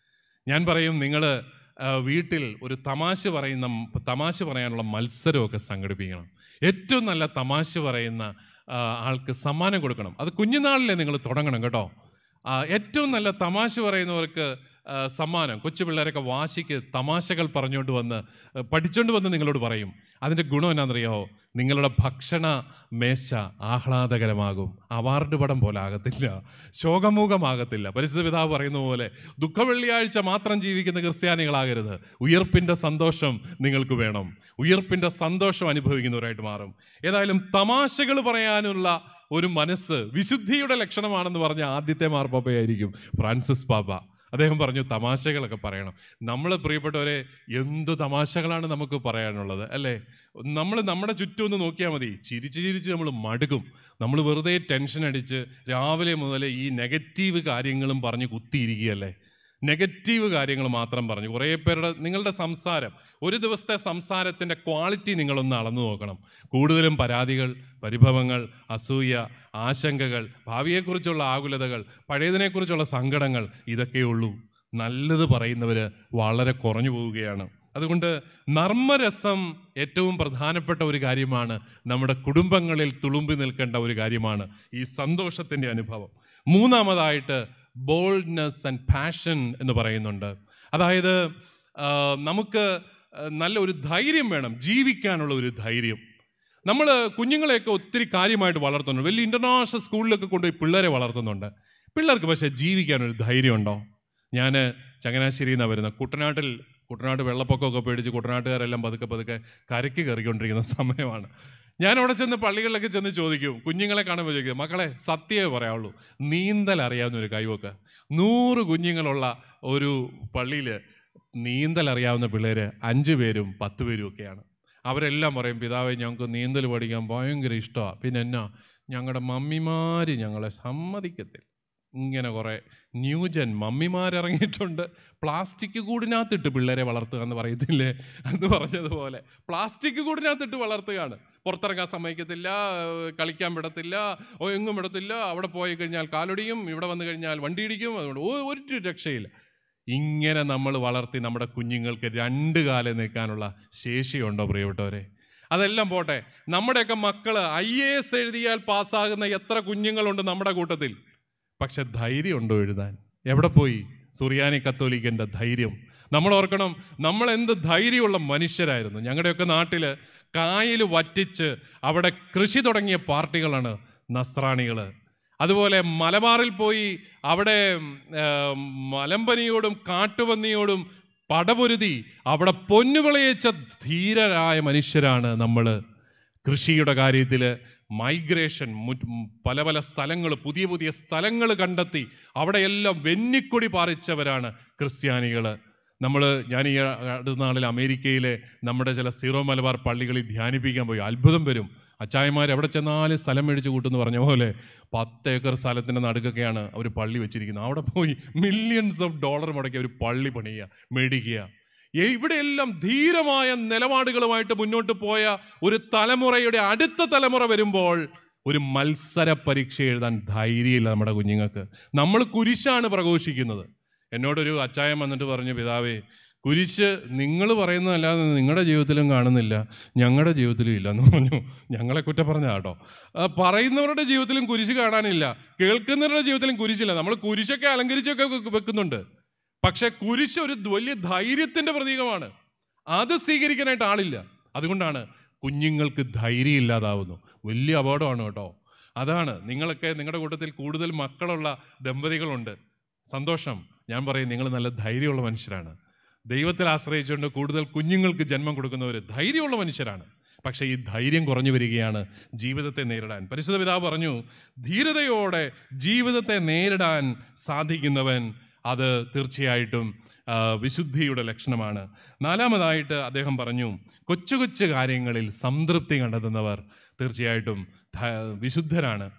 ഞാൻ പറയും നിങ്ങൾ വീട്ടിൽ ഒരു തമാശ പറയുന്ന തമാശ പറയാനുള്ള മത്സരമൊക്കെ സംഘടിപ്പിക്കണം ഏറ്റവും നല്ല തമാശ പറയുന്ന ആ, ആൾക്ക് സമ്മാനം കൊടുക്കണം അത് കുഞ്ഞുനാളിലെ നിങ്ങൾ തുടങ്ങണം കേട്ടോ ആ, ഏറ്റവും നല്ല തമാശ പറയുന്നവർക്ക് ആ, സമ്മാനം കൊച്ചു പിള്ളേരൊക്കെ വാശിക്ക് തമാശകൾ പറഞ്ഞുകൊണ്ട് വന്ന് ആ, പഠിച്ചുകൊണ്ട് വന്ന് നിങ്ങളോട് പറയും അതിൻ്റെ ഗുണം എന്നാണെന്നറിയാമോ നിങ്ങളുടെ ഭക്ഷണ മേശ ആഹ്ലാദകരമാകും അവാർഡ് പടം പോലെ ആകത്തില്ല ശോകമുഖമാകത്തില്ല പരിസ്ഥിതി പിതാവ് പറയുന്ന പോലെ ദുഃഖവെള്ളിയാഴ്ച മാത്രം ജീവിക്കുന്ന ക്രിസ്ത്യാനികളാകരുത് ഉയർപ്പിൻ്റെ സന്തോഷം നിങ്ങൾക്ക് വേണം ഉയർപ്പിൻ്റെ സന്തോഷം അനുഭവിക്കുന്നവരായിട്ട് മാറും ഏതായാലും തമാശകൾ പറയാനുള്ള ഒരു മനസ്സ് വിശുദ്ധിയുടെ ലക്ഷണമാണെന്ന് പറഞ്ഞ ആദ്യത്തെ മാർപ്പാപ്പയായിരിക്കും ഫ്രാൻസിസ് പാപ്പ അദ്ദേഹം പറഞ്ഞു തമാശകളൊക്കെ പറയണം നമ്മൾ പ്രിയപ്പെട്ടവരെ എന്തു തമാശകളാണ് നമുക്ക് പറയാനുള്ളത് അല്ലേ നമ്മൾ നമ്മുടെ ചുറ്റും ഒന്ന് നോക്കിയാൽ മതി ചിരിച്ച് ചിരിച്ച് നമ്മൾ മടുക്കും നമ്മൾ വെറുതെ ടെൻഷൻ അടിച്ച് രാവിലെ മുതൽ ഈ നെഗറ്റീവ് കാര്യങ്ങളും പറഞ്ഞ് കുത്തിയിരിക്കുകയല്ലേ നെഗറ്റീവ് കാര്യങ്ങൾ മാത്രം പറഞ്ഞു കുറേ പേരുടെ നിങ്ങളുടെ സംസാരം ഒരു ദിവസത്തെ സംസാരത്തിൻ്റെ ക്വാളിറ്റി നിങ്ങളൊന്ന് അളന്നു നോക്കണം കൂടുതലും പരാതികൾ പരിഭവങ്ങൾ അസൂയ ആശങ്കകൾ ഭാവിയെക്കുറിച്ചുള്ള ആകുലതകൾ പഴയതിനെക്കുറിച്ചുള്ള സങ്കടങ്ങൾ ഇതൊക്കെയുള്ളൂ നല്ലത് പറയുന്നവർ വളരെ കുറഞ്ഞു പോവുകയാണ് അതുകൊണ്ട് നർമ്മരസം ഏറ്റവും പ്രധാനപ്പെട്ട ഒരു കാര്യമാണ് നമ്മുടെ കുടുംബങ്ങളിൽ തുളുമ്പി നിൽക്കേണ്ട ഒരു കാര്യമാണ് ഈ സന്തോഷത്തിൻ്റെ അനുഭവം മൂന്നാമതായിട്ട് ബോൾഡ്നെസ് ആൻഡ് പാഷൻ എന്ന് പറയുന്നുണ്ട് അതായത് ആ, നമുക്ക് ആ, നല്ല ഒരു ധൈര്യം വേണം ജീവിക്കാനുള്ള ഒരു ധൈര്യം നമ്മൾ കുഞ്ഞുങ്ങളെയൊക്കെ ഒത്തിരി കാര്യമായിട്ട് വളർത്തുന്നുണ്ട് വലിയ ഇൻ്റർനാഷണൽ സ്കൂളിലൊക്കെ കൊണ്ടുപോയി പിള്ളേരെ വളർത്തുന്നുണ്ട് പിള്ളേർക്ക് പക്ഷേ ജീവിക്കാനൊരു ധൈര്യമുണ്ടോ ഞാൻ ചങ്ങനാശ്ശേരിയിൽ നിന്നാണ് വരുന്നത് കുട്ടനാട്ടിൽ കുട്ടനാട് വെള്ളപ്പൊക്കമൊക്കെ പേടിച്ച് കുട്ടനാട്ടുകാരെല്ലാം പതുക്കെ പതുക്കെ കരയ്ക്ക് കയറിക്കൊണ്ടിരിക്കുന്ന സമയമാണ് ഞാൻ അവിടെ ചെന്ന് പള്ളികളിലൊക്കെ ചെന്ന് ചോദിക്കും കുഞ്ഞുങ്ങളെ കാണുമ്പോൾ ചോദിക്കും മക്കളെ സത്യമേ പറയാവുള്ളൂ നീന്തൽ അറിയാവുന്ന ഒരു കൈവൊക്കെ നൂറ് കുഞ്ഞുങ്ങളുള്ള ഒരു പള്ളിയിൽ നീന്തൽ അറിയാവുന്ന പിള്ളേർ അഞ്ച് പേരും പത്ത് പേരും ഒക്കെയാണ് അവരെല്ലാം പറയും പിതാവെ ഞങ്ങൾക്ക് നീന്തൽ പഠിക്കാൻ ഭയങ്കര ഇഷ്ടമാണ് പിന്നെ എന്നാ ഞങ്ങളുടെ മമ്മിമാർ ഞങ്ങളെ സമ്മതിക്കത്തില്ല ഇങ്ങനെ കുറേ ന്യൂജൻ മമ്മിമാരിറങ്ങിയിട്ടുണ്ട് പ്ലാസ്റ്റിക് കൂടിനകത്തിട്ട് പിള്ളേരെ വളർത്തുക എന്ന് പറയത്തില്ലേ എന്ന് പറഞ്ഞതുപോലെ പ്ലാസ്റ്റിക് കൂടിനകത്തിട്ട് വളർത്തുകയാണ് പുറത്തിറങ്ങാൻ സമ്മതിക്കത്തില്ല ഏഹ് കളിക്കാൻ വിടത്തില്ല ഓ എങ്ങും വിടത്തില്ല അവിടെ പോയി കഴിഞ്ഞാൽ കാലൊടിയും ഇവിടെ വന്നു കഴിഞ്ഞാൽ വണ്ടി ഇടിക്കും അതുകൊണ്ട് ഒ- ഒരു രക്ഷയില്ല ഇങ്ങനെ നമ്മൾ വളർത്തി നമ്മുടെ കുഞ്ഞുങ്ങൾക്ക് രണ്ട് കാലം നിൽക്കാനുള്ള ശേഷിയുണ്ടോ പ്രിയപ്പെട്ടവരെ അതെല്ലാം പോട്ടെ നമ്മുടെയൊക്കെ മക്കൾ ഐ എ എസ് എഴുതിയാൽ പാസ്സാകുന്ന എത്ര കുഞ്ഞുങ്ങളുണ്ട് നമ്മുടെ കൂട്ടത്തിൽ പക്ഷെ ധൈര്യമുണ്ടോ എഴുതാൻ എവിടെ പോയി സുറിയാനി കത്തോലിക്കൻ്റെ ധൈര്യം നമ്മൾ ഓർക്കണം നമ്മൾ എന്ത് ധൈര്യമുള്ള മനുഷ്യരായിരുന്നു ഞങ്ങളുടെയൊക്കെ നാട്ടിൽ കായൽ വറ്റിച്ച് അവിടെ കൃഷി തുടങ്ങിയ പാർട്ടികളാണ് നസ്രാണികൾ അതുപോലെ മലബാറിൽ പോയി അവിടെ ഉം, മലമ്പനിയോടും കാട്ടുപന്നിയോടും പടപൊരുതി അവിടെ പൊന്നുവിളയിച്ച ധീരരായ മനുഷ്യരാണ് നമ്മൾ കൃഷിയുടെ കാര്യത്തിൽ മൈഗ്രേഷൻ മു- പല പല സ്ഥലങ്ങൾ പുതിയ പുതിയ സ്ഥലങ്ങൾ കണ്ടെത്തി അവിടെയെല്ലാം വെന്നിക്കൊടി പാറിച്ചവരാണ് ക്രിസ്ത്യാനികൾ നമ്മൾ ഞാൻ ഈ അടുത്ത നാളിൽ അമേരിക്കയിലെ നമ്മുടെ ചില സീറോ മലബാർ പള്ളികളിൽ ധ്യാനിപ്പിക്കാൻ പോയി അത്ഭുതം വരും അച്ചായന്മാർ എവിടെ ചെന്നാലും സ്ഥലം മേടിച്ച് കൂട്ടുമെന്ന് പറഞ്ഞ പോലെ പത്ത് ഏക്കർ സ്ഥലത്തിൻ്റെ നടുക്കൊക്കെയാണ് അവർ പള്ളി വെച്ചിരിക്കുന്നത് അവിടെ പോയി മില്യൺസ് ഓഫ് ഡോളർ മുടക്കി ഒരു പള്ളി പണിയുക മേടിക്കുക ഏ, ഇവിടെയെല്ലാം ധീരമായ നിലപാടുകളുമായിട്ട് മുന്നോട്ട് പോയ ഒരു തലമുറയുടെ അടുത്ത തലമുറ വരുമ്പോൾ ഒരു മത്സര പരീക്ഷ എഴുതാൻ ധൈര്യമില്ല നമ്മുടെ കുഞ്ഞുങ്ങൾക്ക് നമ്മൾ കുരിശാണ് പ്രഘോഷിക്കുന്നത് എന്നോടൊരു അച്ചായൻ വന്നിട്ട് പറഞ്ഞു പിതാവേ കുരിശ് നിങ്ങൾ പറയുന്നതല്ലാതെ നിങ്ങളുടെ ജീവിതത്തിലും കാണുന്നില്ല ഞങ്ങളുടെ ജീവിതത്തിലും ഇല്ല എന്ന് പറഞ്ഞു ഞങ്ങളെ കുറ്റം പറഞ്ഞ കേട്ടോ ആ, പറയുന്നവരുടെ ജീവിതത്തിലും കുരിശ് കാണാനില്ല കേൾക്കുന്നവരുടെ ജീവിതത്തിലും കുരിശില്ല നമ്മൾ കുരിശൊക്കെ അലങ്കരിച്ചൊക്കെ വെക്ക് വെക്കുന്നുണ്ട് പക്ഷെ കുരിശ് ഒരു വലിയ ധൈര്യത്തിന്റെ പ്രതീകമാണ് അത് സ്വീകരിക്കാനായിട്ട് ആളില്ല അതുകൊണ്ടാണ് കുഞ്ഞുങ്ങൾക്ക് ധൈര്യം ഇല്ലാതാവുന്നു വലിയ അപകടമാണ് കേട്ടോ അതാണ് നിങ്ങളൊക്കെ നിങ്ങളുടെ കൂട്ടത്തിൽ കൂടുതൽ മക്കളുള്ള ദമ്പതികളുണ്ട് സന്തോഷം ഞാൻ പറയും നിങ്ങൾ നല്ല ധൈര്യമുള്ള മനുഷ്യരാണ് ദൈവത്തിൽ ആശ്രയിച്ചുകൊണ്ട് കൂടുതൽ കുഞ്ഞുങ്ങൾക്ക് ജന്മം കൊടുക്കുന്നവർ ധൈര്യമുള്ള മനുഷ്യരാണ് പക്ഷേ ഈ ധൈര്യം കുറഞ്ഞു വരികയാണ് ജീവിതത്തെ നേരിടാൻ പരിശുദ്ധ പിതാവ് പറഞ്ഞു ധീരതയോടെ ജീവിതത്തെ നേരിടാൻ സാധിക്കുന്നവൻ അത് തീർച്ചയായിട്ടും ആ, വിശുദ്ധിയുടെ ലക്ഷണമാണ് നാലാമതായിട്ട് അദ്ദേഹം പറഞ്ഞു കൊച്ചു കൊച്ചു കാര്യങ്ങളിൽ സംതൃപ്തി കണ്ടെത്തുന്നവർ തീർച്ചയായിട്ടും ധ- വിശുദ്ധരാണ്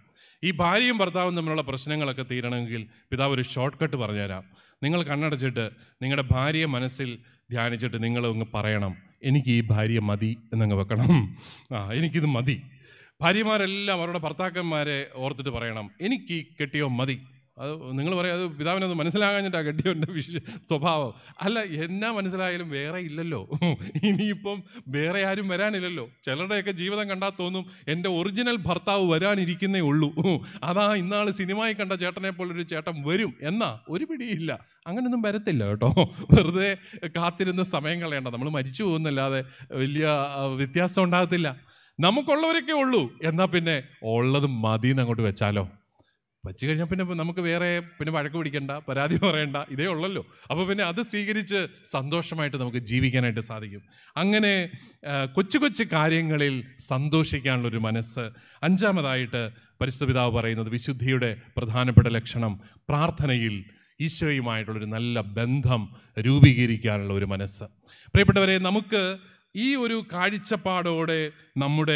ഈ ഭാര്യയും ഭർത്താവും തമ്മിലുള്ള പ്രശ്നങ്ങളൊക്കെ തീരണമെങ്കിൽ പിതാവ് ഒരു ഷോർട്ട് കട്ട് പറഞ്ഞുതരാം നിങ്ങൾ കണ്ണടച്ചിട്ട് നിങ്ങളുടെ ഭാര്യയെ മനസ്സിൽ ധ്യാനിച്ചിട്ട് നിങ്ങൾ അങ്ങ് പറയണം എനിക്ക് ഈ ഭാര്യ മതി എന്നങ്ങ് വെക്കണം ആ എനിക്കിത് മതി ഭാര്യമാരെല്ലാം അവരുടെ ഭർത്താക്കന്മാരെ ഓർത്തിട്ട് പറയണം എനിക്ക് ഈ കെട്ടിയോ മതി അത് നിങ്ങൾ പറയാം അത് പിതാവിനത് മനസ്സിലാകാഞ്ഞിട്ടാ കെട്ടിയോൻ്റെ വിഷ സ്വഭാവം അല്ല എന്നാ മനസ്സിലായാലും വേറെ ഇല്ലല്ലോ ഇനിയിപ്പം വേറെ ആരും വരാനില്ലല്ലോ ചിലരുടെയൊക്കെ ജീവിതം കണ്ടാൽ തോന്നും എൻ്റെ ഒറിജിനൽ ഭർത്താവ് വരാനിരിക്കുന്നേ ഉള്ളൂ അതാ ഇന്നാൾ സിനിമയിൽ കണ്ട ചേട്ടനെ പോലൊരു ചേട്ടൻ വരും എന്നാ ഒരു പിടിയില്ല അങ്ങനൊന്നും വരത്തില്ല കേട്ടോ വെറുതെ കാത്തിരുന്ന് സമയം കളയണ്ട നമ്മൾ മരിച്ചു പോകുന്നല്ലാതെ വലിയ ആ, വ്യത്യാസം ഉണ്ടാകത്തില്ല നമുക്കുള്ളവരൊക്കെ ഉള്ളൂ എന്നാൽ പിന്നെ ഉള്ളത് മതി എന്ന് അങ്ങോട്ട് വെച്ചാലോ വച്ച് കഴിഞ്ഞാൽ പിന്നെ നമുക്ക് വേറെ പിന്നെ വഴക്ക് പിടിക്കണ്ട പരാതി പറയണ്ട ഇതേ ഉള്ളല്ലോ അപ്പോൾ പിന്നെ അത് സ്വീകരിച്ച് സന്തോഷമായിട്ട് നമുക്ക് ജീവിക്കാനായിട്ട് സാധിക്കും അങ്ങനെ ആ, കൊച്ചു കൊച്ചു കാര്യങ്ങളിൽ സന്തോഷിക്കാനുള്ളൊരു മനസ്സ് അഞ്ചാമതായിട്ട് പരിശുദ്ധ പിതാവ് പറയുന്നത് വിശുദ്ധിയുടെ പ്രധാനപ്പെട്ട ലക്ഷണം പ്രാർത്ഥനയിൽ ഈശോയുമായിട്ടുള്ളൊരു നല്ല ബന്ധം രൂപീകരിക്കാനുള്ള ഒരു മനസ്സ് പ്രിയപ്പെട്ടവരെ നമുക്ക് ഈ ഒരു കാഴ്ചപ്പാടോടെ നമ്മുടെ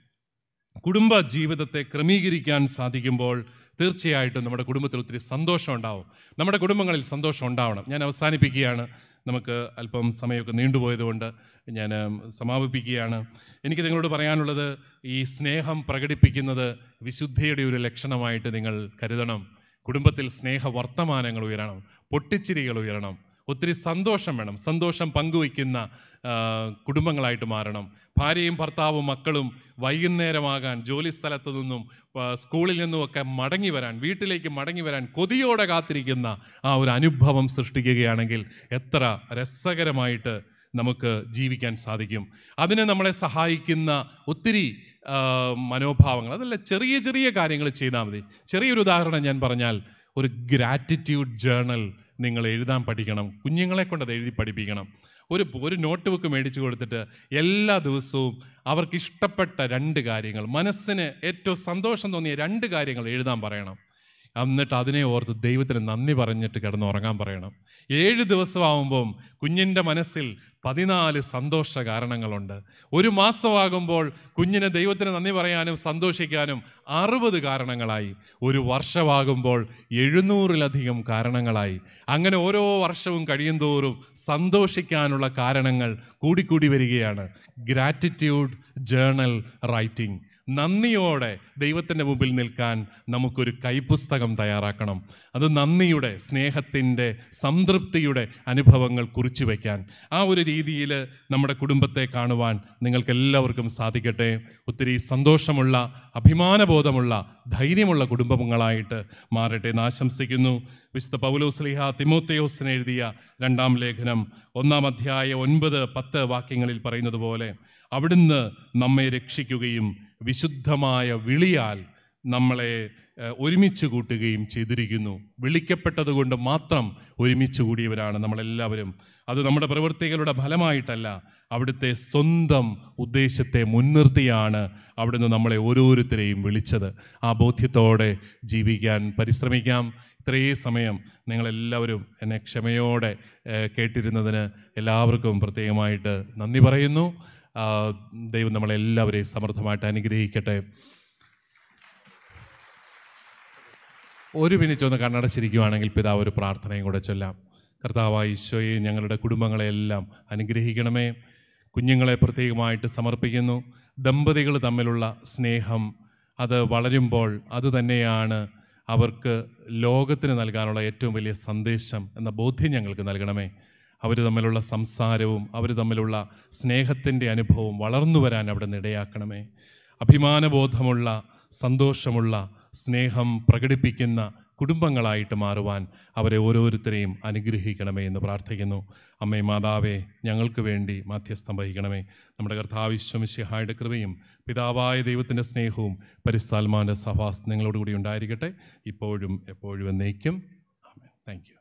കുടുംബ ജീവിതത്തെ ക്രമീകരിക്കാൻ സാധിക്കുമ്പോൾ തീർച്ചയായിട്ടും നമ്മുടെ കുടുംബത്തിൽ ഒത്തിരി സന്തോഷം ഉണ്ടാവും നമ്മുടെ കുടുംബങ്ങളിൽ സന്തോഷം ഉണ്ടാവണം ഞാൻ അവസാനിപ്പിക്കുകയാണ് നമുക്ക് അല്പം സമയമൊക്കെ നീണ്ടുപോയതുകൊണ്ട് ഞാൻ ഉം, സമാപിപ്പിക്കുകയാണ് എനിക്ക് നിങ്ങളോട് പറയാനുള്ളത് ഈ സ്നേഹം പ്രകടിപ്പിക്കുന്നത് വിശുദ്ധിയുടെ ഒരു ലക്ഷണമായിട്ട് നിങ്ങൾ കരുതണം കുടുംബത്തിൽ സ്നേഹ വർത്തമാനങ്ങൾ ഉയരണം പൊട്ടിച്ചിരികൾ ഉയരണം ഒത്തിരി സന്തോഷം വേണം സന്തോഷം പങ്കുവയ്ക്കുന്ന ആ, കുടുംബങ്ങളായിട്ട് മാറണം ഭാര്യയും ഭർത്താവും മക്കളും വൈകുന്നേരമാകാൻ ജോലി സ്ഥലത്തു നിന്നും ആ, സ്കൂളിൽ നിന്നുമൊക്കെ മടങ്ങി വരാൻ വീട്ടിലേക്ക് മടങ്ങി വരാൻ കൊതിയോടെ കാത്തിരിക്കുന്ന ആ ഒരു അനുഭവം സൃഷ്ടിക്കുകയാണെങ്കിൽ എത്ര രസകരമായിട്ട് നമുക്ക് ജീവിക്കാൻ സാധിക്കും അതിന് നമ്മളെ സഹായിക്കുന്ന ഒത്തിരി ആ, മനോഭാവങ്ങൾ അതല്ല ചെറിയ ചെറിയ കാര്യങ്ങൾ ചെയ്താൽ മതി ചെറിയൊരു ഉദാഹരണം ഞാൻ പറഞ്ഞാൽ ഒരു ഗ്രാറ്റിറ്റ്യൂഡ് ജേർണൽ നിങ്ങൾ എഴുതാൻ പഠിക്കണം കുഞ്ഞുങ്ങളെ കൊണ്ട് അത് എഴുതി പഠിപ്പിക്കണം ഒരു ഒരു നോട്ട് ബുക്ക് മേടിച്ചു കൊടുത്തിട്ട് എല്ലാ ദിവസവും അവർക്ക് ഇഷ്ടപ്പെട്ട രണ്ട് കാര്യങ്ങൾ മനസ്സിന് ഏറ്റവും സന്തോഷം തോന്നിയ രണ്ട് കാര്യങ്ങൾ എഴുതാൻ പറയണം എന്നിട്ട് അതിനെ ഓർത്ത് ദൈവത്തിന് നന്ദി പറഞ്ഞിട്ട് കിടന്ന് ഉറങ്ങാൻ പറയണം ഏഴ് ദിവസമാകുമ്പം കുഞ്ഞിൻ്റെ മനസ്സിൽ പതിനാല് സന്തോഷ കാരണങ്ങളുണ്ട് ഒരു മാസമാകുമ്പോൾ കുഞ്ഞിന് ദൈവത്തിന് നന്ദി പറയാനും സന്തോഷിക്കാനും അറുപത് കാരണങ്ങളായി ഒരു വർഷമാകുമ്പോൾ എഴുന്നൂറിലധികം കാരണങ്ങളായി അങ്ങനെ ഓരോ വർഷവും കഴിയുന്തോറും സന്തോഷിക്കാനുള്ള കാരണങ്ങൾ കൂടിക്കൂടി വരികയാണ് ഗ്രാറ്റിറ്റ്യൂഡ് ജേർണൽ റൈറ്റിംഗ് നന്ദിയോടെ ദൈവത്തിൻ്റെ മുമ്പിൽ നിൽക്കാൻ നമുക്കൊരു കൈപ്പുസ്തകം തയ്യാറാക്കണം അത് നന്ദിയുടെ സ്നേഹത്തിൻ്റെ സംതൃപ്തിയുടെ അനുഭവങ്ങൾ കുറിച്ചു വയ്ക്കാൻ ആ ഒരു രീതിയിൽ നമ്മുടെ കുടുംബത്തെ കാണുവാൻ നിങ്ങൾക്കെല്ലാവർക്കും സാധിക്കട്ടെ ഒത്തിരി സന്തോഷമുള്ള അഭിമാനബോധമുള്ള ധൈര്യമുള്ള കുടുംബങ്ങളായിട്ട് മാറട്ടെ എന്ന് ആശംസിക്കുന്നു വിശുദ്ധ പൗലോസ്ലിഹ തിമോത്തയോസിന് എഴുതിയ രണ്ടാം ലേഖനം ഒന്നാം അധ്യായ ഒൻപത് പത്ത് വാക്യങ്ങളിൽ പറയുന്നത് പോലെ അവിടുന്ന് നമ്മെ രക്ഷിക്കുകയും വിശുദ്ധമായ വിളിയാൽ നമ്മളെ ഏഹ്, ഒരുമിച്ച് കൂട്ടുകയും ചെയ്തിരിക്കുന്നു വിളിക്കപ്പെട്ടതുകൊണ്ട് മാത്രം ഒരുമിച്ച് കൂടിയവരാണ് നമ്മളെല്ലാവരും അത് നമ്മുടെ പ്രവൃത്തികളുടെ ഫലമായിട്ടല്ല അവിടുത്തെ സ്വന്തം ഉദ്ദേശത്തെ മുൻനിർത്തിയാണ് അവിടുന്ന് നമ്മളെ ഓരോരുത്തരെയും വിളിച്ചത് ആ ബോധ്യത്തോടെ ജീവിക്കാൻ പരിശ്രമിക്കാം ഇത്രയും സമയം നിങ്ങളെല്ലാവരും എന്നെ ക്ഷമയോടെ ഏഹ്, കേട്ടിരുന്നതിന് എല്ലാവർക്കും പ്രത്യേകമായിട്ട് നന്ദി പറയുന്നു ആ, ദൈവം നമ്മളെല്ലാവരെയും സമൃദ്ധമായിട്ട് അനുഗ്രഹിക്കട്ടെ ഒരു മിനിറ്റ് ഒന്ന് കണ്ണടച്ചിരിക്കുവാണെങ്കിൽ പിതാവ് ഒരു പ്രാർത്ഥനയും കൂടെ ചൊല്ലാം കർത്താവായ ഈശോയെ ഞങ്ങളുടെ കുടുംബങ്ങളെയെല്ലാം അനുഗ്രഹിക്കണമേ കുഞ്ഞുങ്ങളെ പ്രത്യേകമായിട്ട് സമർപ്പിക്കുന്നു ദമ്പതികൾ തമ്മിലുള്ള സ്നേഹം അത് വളരുമ്പോൾ അത് തന്നെയാണ് അവർക്ക് ലോകത്തിന് നൽകാനുള്ള ഏറ്റവും വലിയ സന്ദേശം എന്ന ബോധ്യം ഞങ്ങൾക്ക് നൽകണമേ അവർ തമ്മിലുള്ള സംസാരവും അവർ തമ്മിലുള്ള സ്നേഹത്തിൻ്റെ അനുഭവവും വളർന്നു വരാൻ അവിടെ ഇടയാക്കണമേ അഭിമാനബോധമുള്ള സന്തോഷമുള്ള സ്നേഹം പ്രകടിപ്പിക്കുന്ന കുടുംബങ്ങളായിട്ട് മാറുവാൻ അവരെ ഓരോരുത്തരെയും അനുഗ്രഹിക്കണമേ എന്ന് പ്രാർത്ഥിക്കുന്നു അമ്മേ മാതാവേ ഞങ്ങൾക്ക് വേണ്ടി മാധ്യസ്ഥം വഹിക്കണമേ നമ്മുടെ കർത്താവിശ്വമിശ്യഹായുടെ കൃപയും പിതാവായ ദൈവത്തിൻ്റെ സ്നേഹവും പരിസ്ഥാൽമാൻ്റെ സഭാസ് നിങ്ങളോടുകൂടി ഉണ്ടായിരിക്കട്ടെ ഇപ്പോഴും എപ്പോഴും എന്നേക്കും ആമേൻ താങ്ക് യു